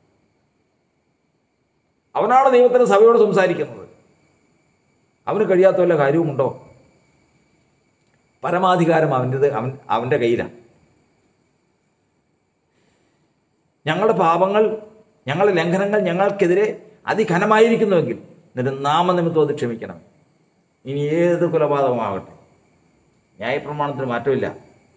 അവനാണ് ദൈവത്തിൻ്റെ സഭയോട് സംസാരിക്കുന്നത് അവന് കഴിയാത്ത വല്ല കാര്യവുമുണ്ടോ പരമാധികാരം അവൻ്റെത് അവൻ അവൻ്റെ കയ്യിലാണ് ഞങ്ങളുടെ പാപങ്ങൾ ഞങ്ങളുടെ ലംഘനങ്ങൾ ഞങ്ങൾക്കെതിരെ അതിഘനമായിരിക്കുന്നുവെങ്കിൽ നിന്റെ നാമനിമിത്തം അത് ക്ഷമിക്കണം ഇനി ഏത് കൊലപാതകമാകട്ടെ ന്യായപ്രമാണത്തിന് മാറ്റമില്ല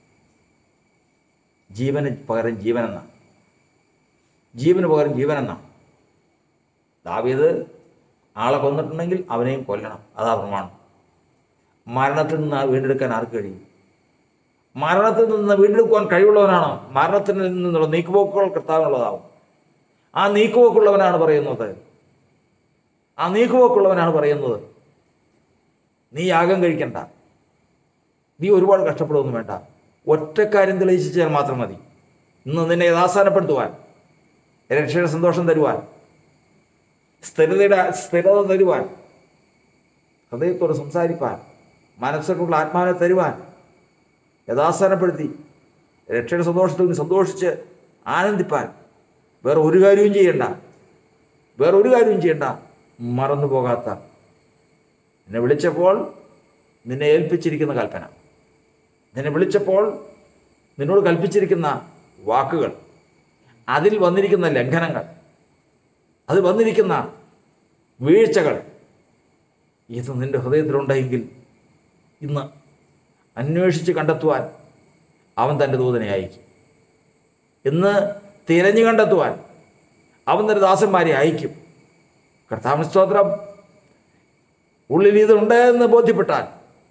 ജീവന് പകരം ജീവനെന്നാണ് ജീവന് പകരം ജീവനെന്നാണ് ദാവീദ് ആളെ കൊന്നിട്ടുണ്ടെങ്കിൽ അവനെയും കൊല്ലണം അതാ പ്രമാണം മരണത്തിൽ നിന്ന് വീണ്ടെടുക്കാൻ ആർക്ക് കഴിയും മരണത്തിൽ നിന്ന് വീണ്ടെടുക്കുവാൻ കഴിവുള്ളവനാണോ മരണത്തിൽ നിന്നുള്ള നീക്കുപോക്കുകൾ കർത്താവിനുള്ളതാവും ആ നീക്കുപോക്കുള്ളവനാണ് പറയുന്നത് ആ നീക്കുപോക്കുള്ളവനാണ് പറയുന്നത് നീ യാഗം കഴിക്കണ്ട നീ ഒരുപാട് കഷ്ടപ്പെടുകയൊന്നും വേണ്ട ഒറ്റക്കാര്യം തെളിയിച്ചാൽ മാത്രം മതി ഇന്ന് നിന്നെ യഥാസ്ഥാനപ്പെടുത്തുവാൻ രക്ഷയുടെ സന്തോഷം തരുവാൻ സ്ഥിരതയുടെ സ്ഥിരത തരുവാൻ ഹൃദയത്തോട് സംസാരിപ്പാൻ മനസ്സിലുള്ള ആത്മാവിനെ തരുവാൻ യഥാസ്ഥാനപ്പെടുത്തി രക്ഷയുടെ സന്തോഷത്തിൽ നീ സന്തോഷിച്ച് ആനന്ദിപ്പാൻ വേറെ ഒരു കാര്യവും ചെയ്യണ്ട വേറെ ഒരു കാര്യവും ചെയ്യണ്ട മറന്നു പോകാത്ത നിന്നെ വിളിച്ചപ്പോൾ നിന്നെ ഏൽപ്പിച്ചിരിക്കുന്ന കൽപ്പന നിന്നെ വിളിച്ചപ്പോൾ നിന്നോട് കൽപ്പിച്ചിരിക്കുന്ന വാക്കുകൾ അതിൽ വന്നിരിക്കുന്ന ലംഘനങ്ങൾ അത് വന്നിരിക്കുന്ന വീഴ്ചകൾ ഇത് നിന്റെ ഹൃദയത്തിലുണ്ടെങ്കിൽ ഇന്ന് അന്വേഷിച്ച് കണ്ടെത്തുവാൻ അവൻ തൻ്റെ ദൂതനെ അയക്കും ഇന്ന് തിരഞ്ഞു കണ്ടെത്തുവാൻ അവൻ തൻ്റെ ദാസന്മാരെ അയക്കും കർത്താവിന് സ്തോത്രം ഉള്ളിൽ ഇതുണ്ട് എന്ന് ബോധ്യപ്പെട്ടാൽ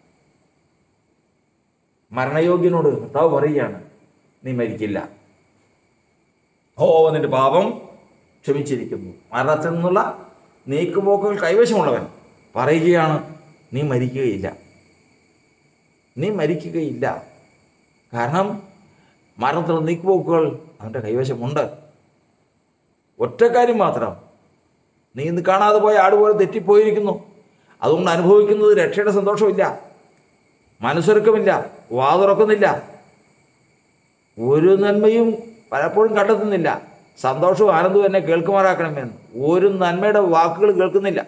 മരണയോഗ്യനോട് കർത്താവ് പറയുകയാണ് നീ മരിക്കില്ല ഓ നിന്റെ പാപം ക്ഷമിച്ചിരിക്കുന്നു മരണത്തിൽ നിന്നുള്ള നീക്കുപോക്കുകൾ കൈവശമുള്ളവൻ പറയുകയാണ് നീ മരിക്കുകയില്ല നീ മരിക്കുകയില്ല കാരണം മരണത്തിലുള്ള നീക്കുപോക്കുകൾ അവൻ്റെ കൈവശമുണ്ട് ഒറ്റക്കാര്യം മാത്രം നീ ഇന്ന് കാണാതെ പോയ ആട് പോലെ തെറ്റിപ്പോയിരിക്കുന്നു അതുകൊണ്ട് അനുഭവിക്കുന്നത് രക്ഷയുടെ സന്തോഷമില്ല മനസ്സൊരുക്കമില്ല വാതുറക്കുന്നില്ല ഒരു നന്മയും പലപ്പോഴും കണ്ടെത്തുന്നില്ല സന്തോഷവും ആനന്ദവും എന്നെ കേൾക്കുമാറാക്കണമെന്ന് ഒരു നന്മയുടെ വാക്കുകൾ കേൾക്കുന്നില്ല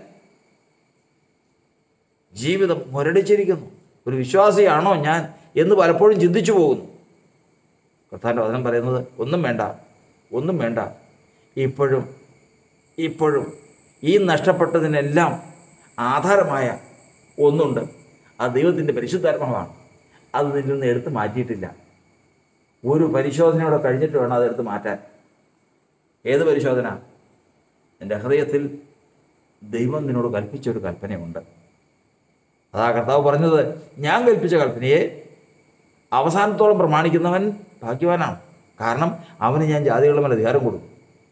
ജീവിതം മുരടിച്ചിരിക്കുന്നു ഒരു വിശ്വാസിയാണോ ഞാൻ എന്ന് പലപ്പോഴും ചിന്തിച്ചു പോകുന്നു കർത്താൻ്റെ വചനം പറയുന്നത് ഒന്നും വേണ്ട ഒന്നും വേണ്ട ഇപ്പോഴും ഇപ്പോഴും ഈ നഷ്ടപ്പെട്ടതിനെല്ലാം ആധാരമായ ഒന്നുണ്ട് അത് ദൈവത്തിൻ്റെ പരിശുദ്ധാത്മാവാണ് അത് നിന്നിൽ നിന്ന് എടുത്ത് മാറ്റിയിട്ടില്ല ഒരു പരിശോധനയോടെ കഴിഞ്ഞിട്ട് വേണം അതെടുത്ത് മാറ്റാൻ ഏത് പരിശോധന എൻ്റെ ഹൃദയത്തിൽ ദൈവം നിന്നോട് കൽപ്പിച്ചൊരു കൽപ്പനയുണ്ട് അതാ കർത്താവ് പറഞ്ഞത് ഞാൻ കൽപ്പിച്ച കൽപ്പനയെ അവസാനത്തോളം പ്രമാണിക്കുന്നവൻ ഭാഗ്യവാനാണ് കാരണം അവന് ഞാൻ ജാതികളുടെ മേൽ അധികാരം കൊടുക്കും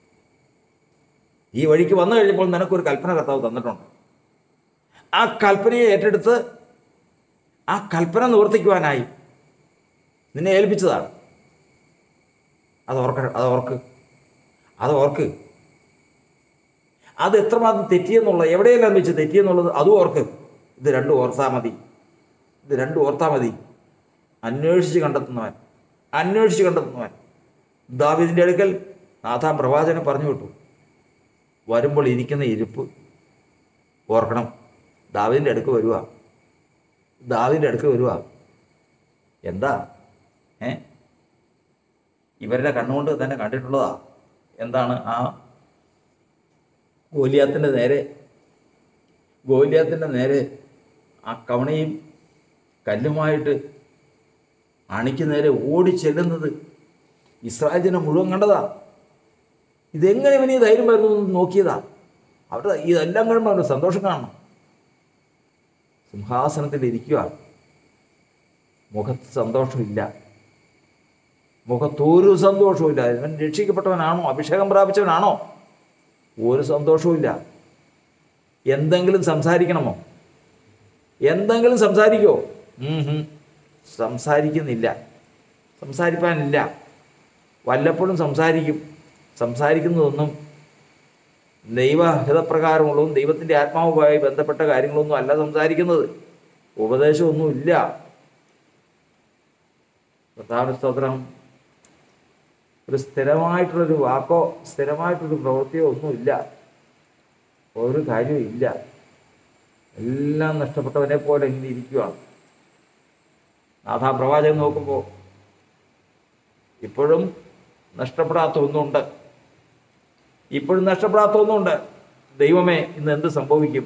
ഈ വഴിക്ക് വന്നു കഴിഞ്ഞപ്പോൾ നിനക്കൊരു കൽപ്പന കർത്താവ് തന്നിട്ടുണ്ട് ആ കൽപ്പനയെ ഏറ്റെടുത്ത് ആ കൽപ്പന നിവർത്തിക്കുവാനായി നിന്നെ ഏൽപ്പിച്ചതാണ് അത് ഓർക്ക അത് ഓർക്ക് അത് ഓർക്ക് അത് എത്രമാത്രം തെറ്റിയെന്നുള്ളത് എവിടെയെല്ലാം വെച്ച് തെറ്റിയെന്നുള്ളത് അതും ഓർക്ക് ഇത് രണ്ടും ഓർത്താൽ മതി ഇത് രണ്ടും ഓർത്താൽ മതി അന്വേഷിച്ച് കണ്ടെത്തുന്നവൻ അന്വേഷിച്ച് കണ്ടെത്തുന്നവൻ ദാവിദിൻ്റെ അടുക്കൽ നാഥാം പ്രവാചകനെ പറഞ്ഞു വിട്ടു വരുമ്പോൾ ഇരിക്കുന്ന ഇരിപ്പ് ഓർക്കണം ദാവിദിൻ്റെ അടുക്ക് വരുക ദാവിദിൻ്റെ അടുക്ക് വരുക എന്താ ഏ ഇവരുടെ കണ്ണുകൊണ്ട് തന്നെ കണ്ടിട്ടുള്ളതാ എന്താണ് ആ ഗോലിയാത്തിൻ്റെ നേരെ ഗോലിയാത്തിൻ്റെ നേരെ ആ കവണയും കല്ലുമായിട്ട് അണിക്ക് നേരെ ഓടി ചെല്ലുന്നത് ഇസ്രായേൽ ജനം മുഴുവൻ കണ്ടതാ ഇതെങ്ങനെ ഇവന് ഈ ധൈര്യം വരുന്നു എന്ന് നോക്കിയതാ അവിടെ ഇതെല്ലാം കാണുമ്പോൾ അവൻ്റെ സന്തോഷം കാണണം സിംഹാസനത്തിൽ ഇരിക്കുക മുഖത്ത് സന്തോഷമില്ല മുഖത്തൊരു സന്തോഷവുമില്ല ഇവൻ രക്ഷിക്കപ്പെട്ടവനാണോ അഭിഷേകം പ്രാപിച്ചവനാണോ ഒരു സന്തോഷവുമില്ല എന്തെങ്കിലും സംസാരിക്കണമോ എന്തെങ്കിലും സംസാരിക്കോ ഉം ഹും. സംസാരിക്കുന്നില്ല സംസാരിപ്പാനില്ല വല്ലപ്പോഴും സംസാരിക്കും സംസാരിക്കുന്നതൊന്നും ദൈവഹിതപ്രകാരമുള്ളതും ദൈവത്തിൻ്റെ ആത്മാവുമായി ബന്ധപ്പെട്ട കാര്യങ്ങളൊന്നും അല്ല സംസാരിക്കുന്നത് ഉപദേശമൊന്നുമില്ല കർത്താവിന് സ്തോത്രം ഒരു സ്ഥിരമായിട്ടുള്ളൊരു വാക്കോ സ്ഥിരമായിട്ടൊരു പ്രവൃത്തിയോ ഒന്നുമില്ല ഒരു കാര്യവും ഇല്ല എല്ലാം നഷ്ടപ്പെട്ടവനെ പോലെ ഇങ്ങനെ ഇരിക്കുകയാണ് നാഥാ പ്രവാചകൻ നോക്കുമ്പോൾ ഇപ്പോഴും നഷ്ടപ്പെടാത്ത ഒന്നുണ്ട് ഇപ്പോഴും നഷ്ടപ്പെടാത്ത ഒന്നുണ്ട് ദൈവമേ ഇന്ന് എന്ത് സംഭവിക്കും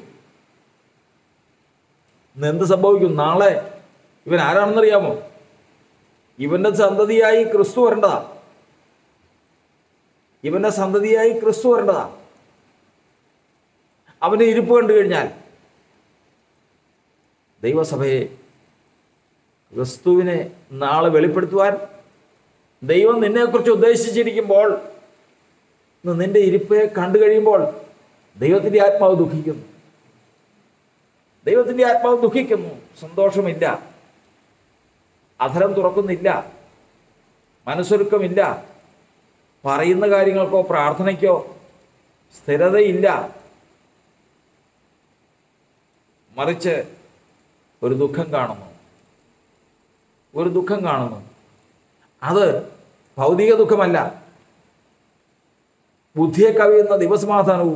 ഇന്ന് എന്ത് സംഭവിക്കും നാളെ ഇവൻ ആരാണെന്നറിയാമോ ഇവന്റെ സന്തതിയായി ക്രിസ്തു വരേണ്ടതാ ഇവന്റെ സന്തതിയായി ക്രിസ്തു വരേണ്ടതാ അവന്റെ ഇരിപ്പ് കണ്ടു കഴിഞ്ഞാൽ ദൈവസഭയെ ക്രിസ്തുവിനെ നാളെ വെളിപ്പെടുത്തുവാൻ ദൈവം നിന്നെക്കുറിച്ച് ഉദ്ദേശിച്ചിരിക്കുമ്പോൾ ഇന്ന് നിന്റെ ഇരിപ്പെ കണ്ടു കഴിയുമ്പോൾ ദൈവത്തിൻ്റെ ആത്മാവ് ദുഃഖിക്കുന്നു ദൈവത്തിൻ്റെ ആത്മാവ് ദുഃഖിക്കുന്നു സന്തോഷമില്ല അധരം തുറക്കുന്നില്ല മനസ്സൊരുക്കമില്ല പറയുന്ന കാര്യങ്ങൾക്കോ പ്രാർത്ഥനയ്ക്കോ സ്ഥിരതയില്ല മറിച്ച് ഒരു ദുഃഖം കാണുന്നു ഒരു ദുഃഖം കാണുന്നു അത് ഭൗതിക ദുഃഖമല്ല ബുദ്ധിയെ കവിയുന്ന ദിവസമാധാനവും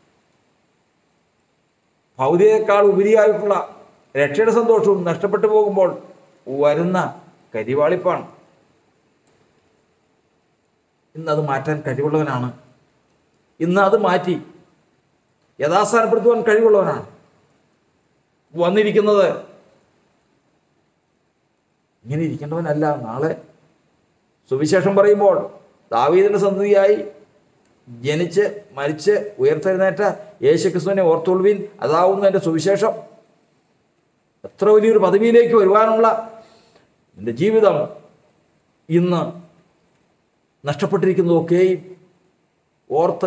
ഭൗതികയേക്കാൾ ഉപരിയായിട്ടുള്ള രക്ഷയുടെ സന്തോഷവും നഷ്ടപ്പെട്ടു പോകുമ്പോൾ വരുന്ന കരിവാളിപ്പാണ് ഇന്ന് അത് മാറ്റാൻ കഴിവുള്ളവനാണ് ഇന്ന് അത് മാറ്റി യഥാസ്ഥാനപ്പെടുത്തുവാൻ കഴിവുള്ളവനാണ് വന്നിരിക്കുന്നത് ഇങ്ങനെ ഇരിക്കേണ്ടവനല്ല നാളെ സുവിശേഷം പറയുമ്പോൾ ദാവീദിന്റെ സന്തതിയായി ജനിച്ച് മരിച്ച് ഉയർത്തെഴുന്നേറ്റ യേശു ക്രിസ്തുവിനെ ഓർത്തുകൊള്ളുവിൻ അതാവുന്നു എൻ്റെ സുവിശേഷം എത്ര വലിയൊരു പദവിയിലേക്ക് വരുവാനുള്ള എൻ്റെ ജീവിതം ഇന്ന് നഷ്ടപ്പെട്ടിരിക്കുന്നതൊക്കെയും ഓർത്ത്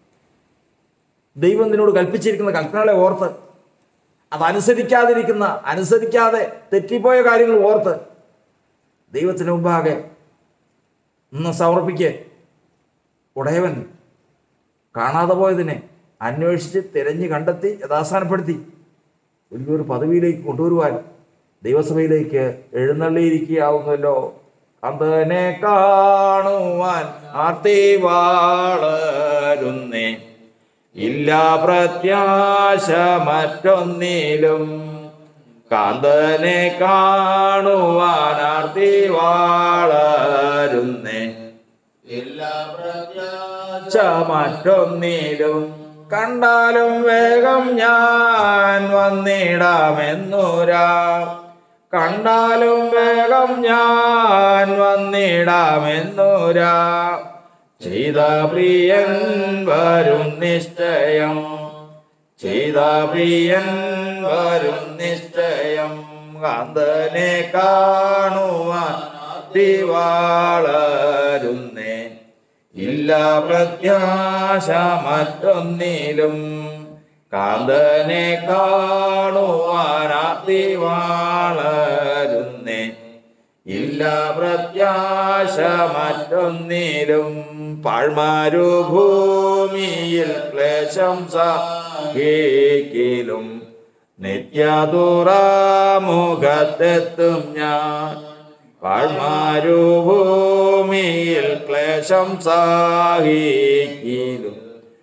ദൈവം നിന്നോട് കൽപ്പിച്ചിരിക്കുന്ന കൽപ്പനകളെ ഓർത്ത് അതനുസരിക്കാതിരിക്കുന്ന അനുസരിക്കാതെ തെറ്റിപ്പോയ കാര്യങ്ങൾ ഓർത്ത് ദൈവത്തിന് മുമ്പാകെ ഇന്ന് സമർപ്പിക്ക് ഉടയവൻ കാണാതെ പോയതിനെ അന്വേഷിച്ച് തിരഞ്ഞ് കണ്ടെത്തി യഥാസ്ഥാനപ്പെടുത്തി വലിയൊരു പദവിയിലേക്ക് കൊണ്ടുവരുവാൻ ദൈവസഭയിലേക്ക് എഴുന്നള്ളിയിരിക്കുകയാവുന്നല്ലോ അന്തനെ കാണുവാൻ ആർത്തി വളരുന്നേ ഇല്ല പ്രത്യാശ മറ്റൊന്നിലും കാന്തനെ കാണുവാൻ ആർത്തി വളരുന്നേ എല്ലാ പ്രത്യാശ ച മറ്റൊന്നിലും കണ്ടാലും വേഗം ഞാൻ വന്നിടാമെന്നൂരാ കണ്ടാലും വേഗം ഞാൻ വന്നിടാമെന്നൂരാ ചെയ്ത പ്രിയൻ വരും നിശ്ചയം ചെയ്ത പ്രിയൻ വരും നിശ്ചയം കാന്തനെ കാണുവാൻ വളരുന്നേ ഇല്ല പ്രത്യാശ മറ്റൊന്നിലും കാന്തനെ കാണുവാനാത്തി വളരുന്നേ ഇല്ല പ്രത്യാശ മറ്റൊന്നിലും പാഴ്മാരുഭൂമിയിൽ ക്ലേശം സഹിക്കിലും നിത്യതുറാമുഖത്തെത്തും ഞാൻ പാഴ്മാരുഭൂമിയിൽ ക്ലേശം സാഹിക്കിലും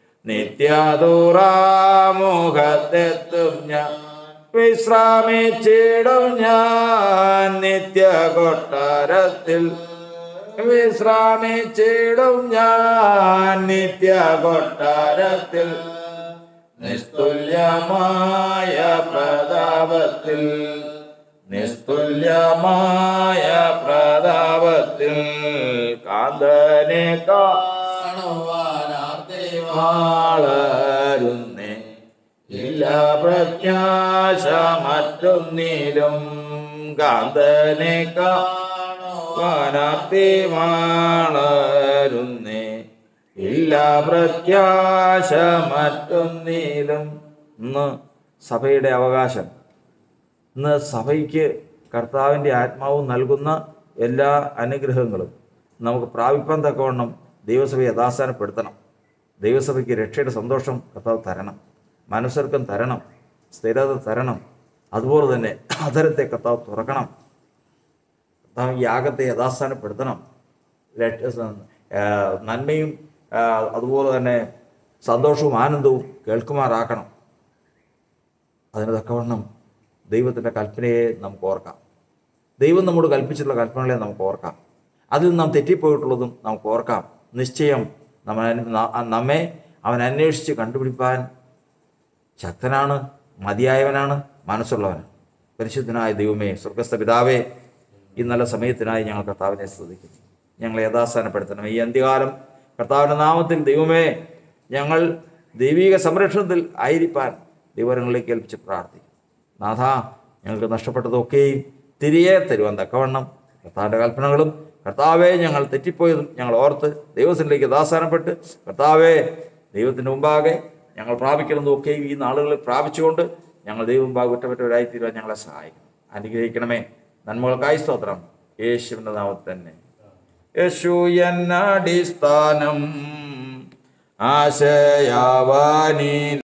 നിത്യതുറാമുഖത്തെത്തും ഞാൻ വിശ്രമിച്ചിടും ഞാൻ നിത്യ കൊട്ടാരത്തിൽ വിശ്രമിച്ചിടും ഞാൻ നിത്യ കൊട്ടാരത്തിൽ നിസ്തുല്യമായ പ്രതാപത്തിൽ നിസ്തുല്യമായ പ്രതാപത്തിൽ കാന്തനെ കാണുവാളരുന്നേ ഇല്ല പ്രത്യാശ മറ്റൊന്നിലും കാന്തനെ കാണാത്തി മാളരുന്നേ ഇല്ല പ്രത്യാശ മറ്റൊന്നിലും ഇന്ന് സഭയുടെ അവകാശം ഇന്ന് സഭയ്ക്ക് കർത്താവിൻ്റെ ആത്മാവ് നൽകുന്ന എല്ലാ അനുഗ്രഹങ്ങളും നമുക്ക് പ്രാപിപ്പാൻ തക്കവണ്ണം ദൈവസഭയെ യഥാസ്ഥാനപ്പെടുത്തണം ദൈവസഭയ്ക്ക് രക്ഷയുടെ സന്തോഷം കർത്താവ് തരണം മനസ്സർക്കം തരണം സ്ഥിരത തരണം അതുപോലെ തന്നെ അതരത്തെ കർത്താവ് തുറക്കണം കർത്താവ് യാഗത്തെ യഥാസ്ഥാനപ്പെടുത്തണം രക്ഷ- ആ, നന്മയും ആ, അതുപോലെ തന്നെ സന്തോഷവും ആനന്ദവും കേൾക്കുമാറാക്കണം അതിന് തക്കവണ്ണം ദൈവത്തിൻ്റെ കൽപ്പനയെ നമുക്ക് ഓർക്കാം ദൈവം നമ്മോട് കൽപ്പിച്ചിട്ടുള്ള കൽപ്പനകളെ നമുക്ക് ഓർക്കാം അതിൽ നാം തെറ്റിപ്പോയിട്ടുള്ളതും നമുക്ക് ഓർക്കാം നിശ്ചയം നമ്മ നമ്മെ അവൻ അന്വേഷിച്ച് കണ്ടുപിടിപ്പാൻ ശക്തനാണ് മതിയായവനാണ് മനസ്സുള്ളവനാണ് പരിശുദ്ധനായ ദൈവമേ സ്വർഗസ്ഥ പിതാവേ ഈ നല്ല സമയത്തിനായി ഞങ്ങൾ കർത്താവിനെ സ്തുതിക്കുന്നു ഞങ്ങളെ യഥാസ്ഥാനപ്പെടുത്തണം ഈ അന്ത്യകാലം കർത്താവിൻ്റെ നാമത്തിൽ ദൈവമേ ഞങ്ങൾ ദൈവിക സംരക്ഷണത്തിൽ ആയിരിക്കാൻ ദൈവങ്ങളിലേക്ക് ഏൽപ്പിച്ച് പ്രാർത്ഥിക്കും നാഥ ഞങ്ങൾക്ക് നഷ്ടപ്പെട്ടതൊക്കെയും തിരികെ തരുവാൻ തക്കവണ്ണം കർത്താവിൻ്റെ കൽപ്പനകളും കർത്താവെ ഞങ്ങൾ തെറ്റിപ്പോയതും ഞങ്ങൾ ഓർത്ത് ദൈവത്തിലേക്ക് ദാസാനപ്പെട്ട് കർത്താവെ ദൈവത്തിൻ്റെ മുമ്പാകെ ഞങ്ങൾ പ്രാപിക്കുന്നതൊക്കെയും ഈ നാളുകളിൽ പ്രാപിച്ചുകൊണ്ട് ഞങ്ങൾ ദൈവം മുമ്പാകെ കുറ്റപ്പെട്ടവരായി തീരുവാൻ ഞങ്ങളെ സഹായിക്കണം അനുഗ്രഹിക്കണമേ നന്മകൾക്കായി സ്തോത്രം യേശുവിൻ്റെ നാമത്തിൽ തന്നെ യേശു എന്നടിസ്ഥാനം ആശയാവാനി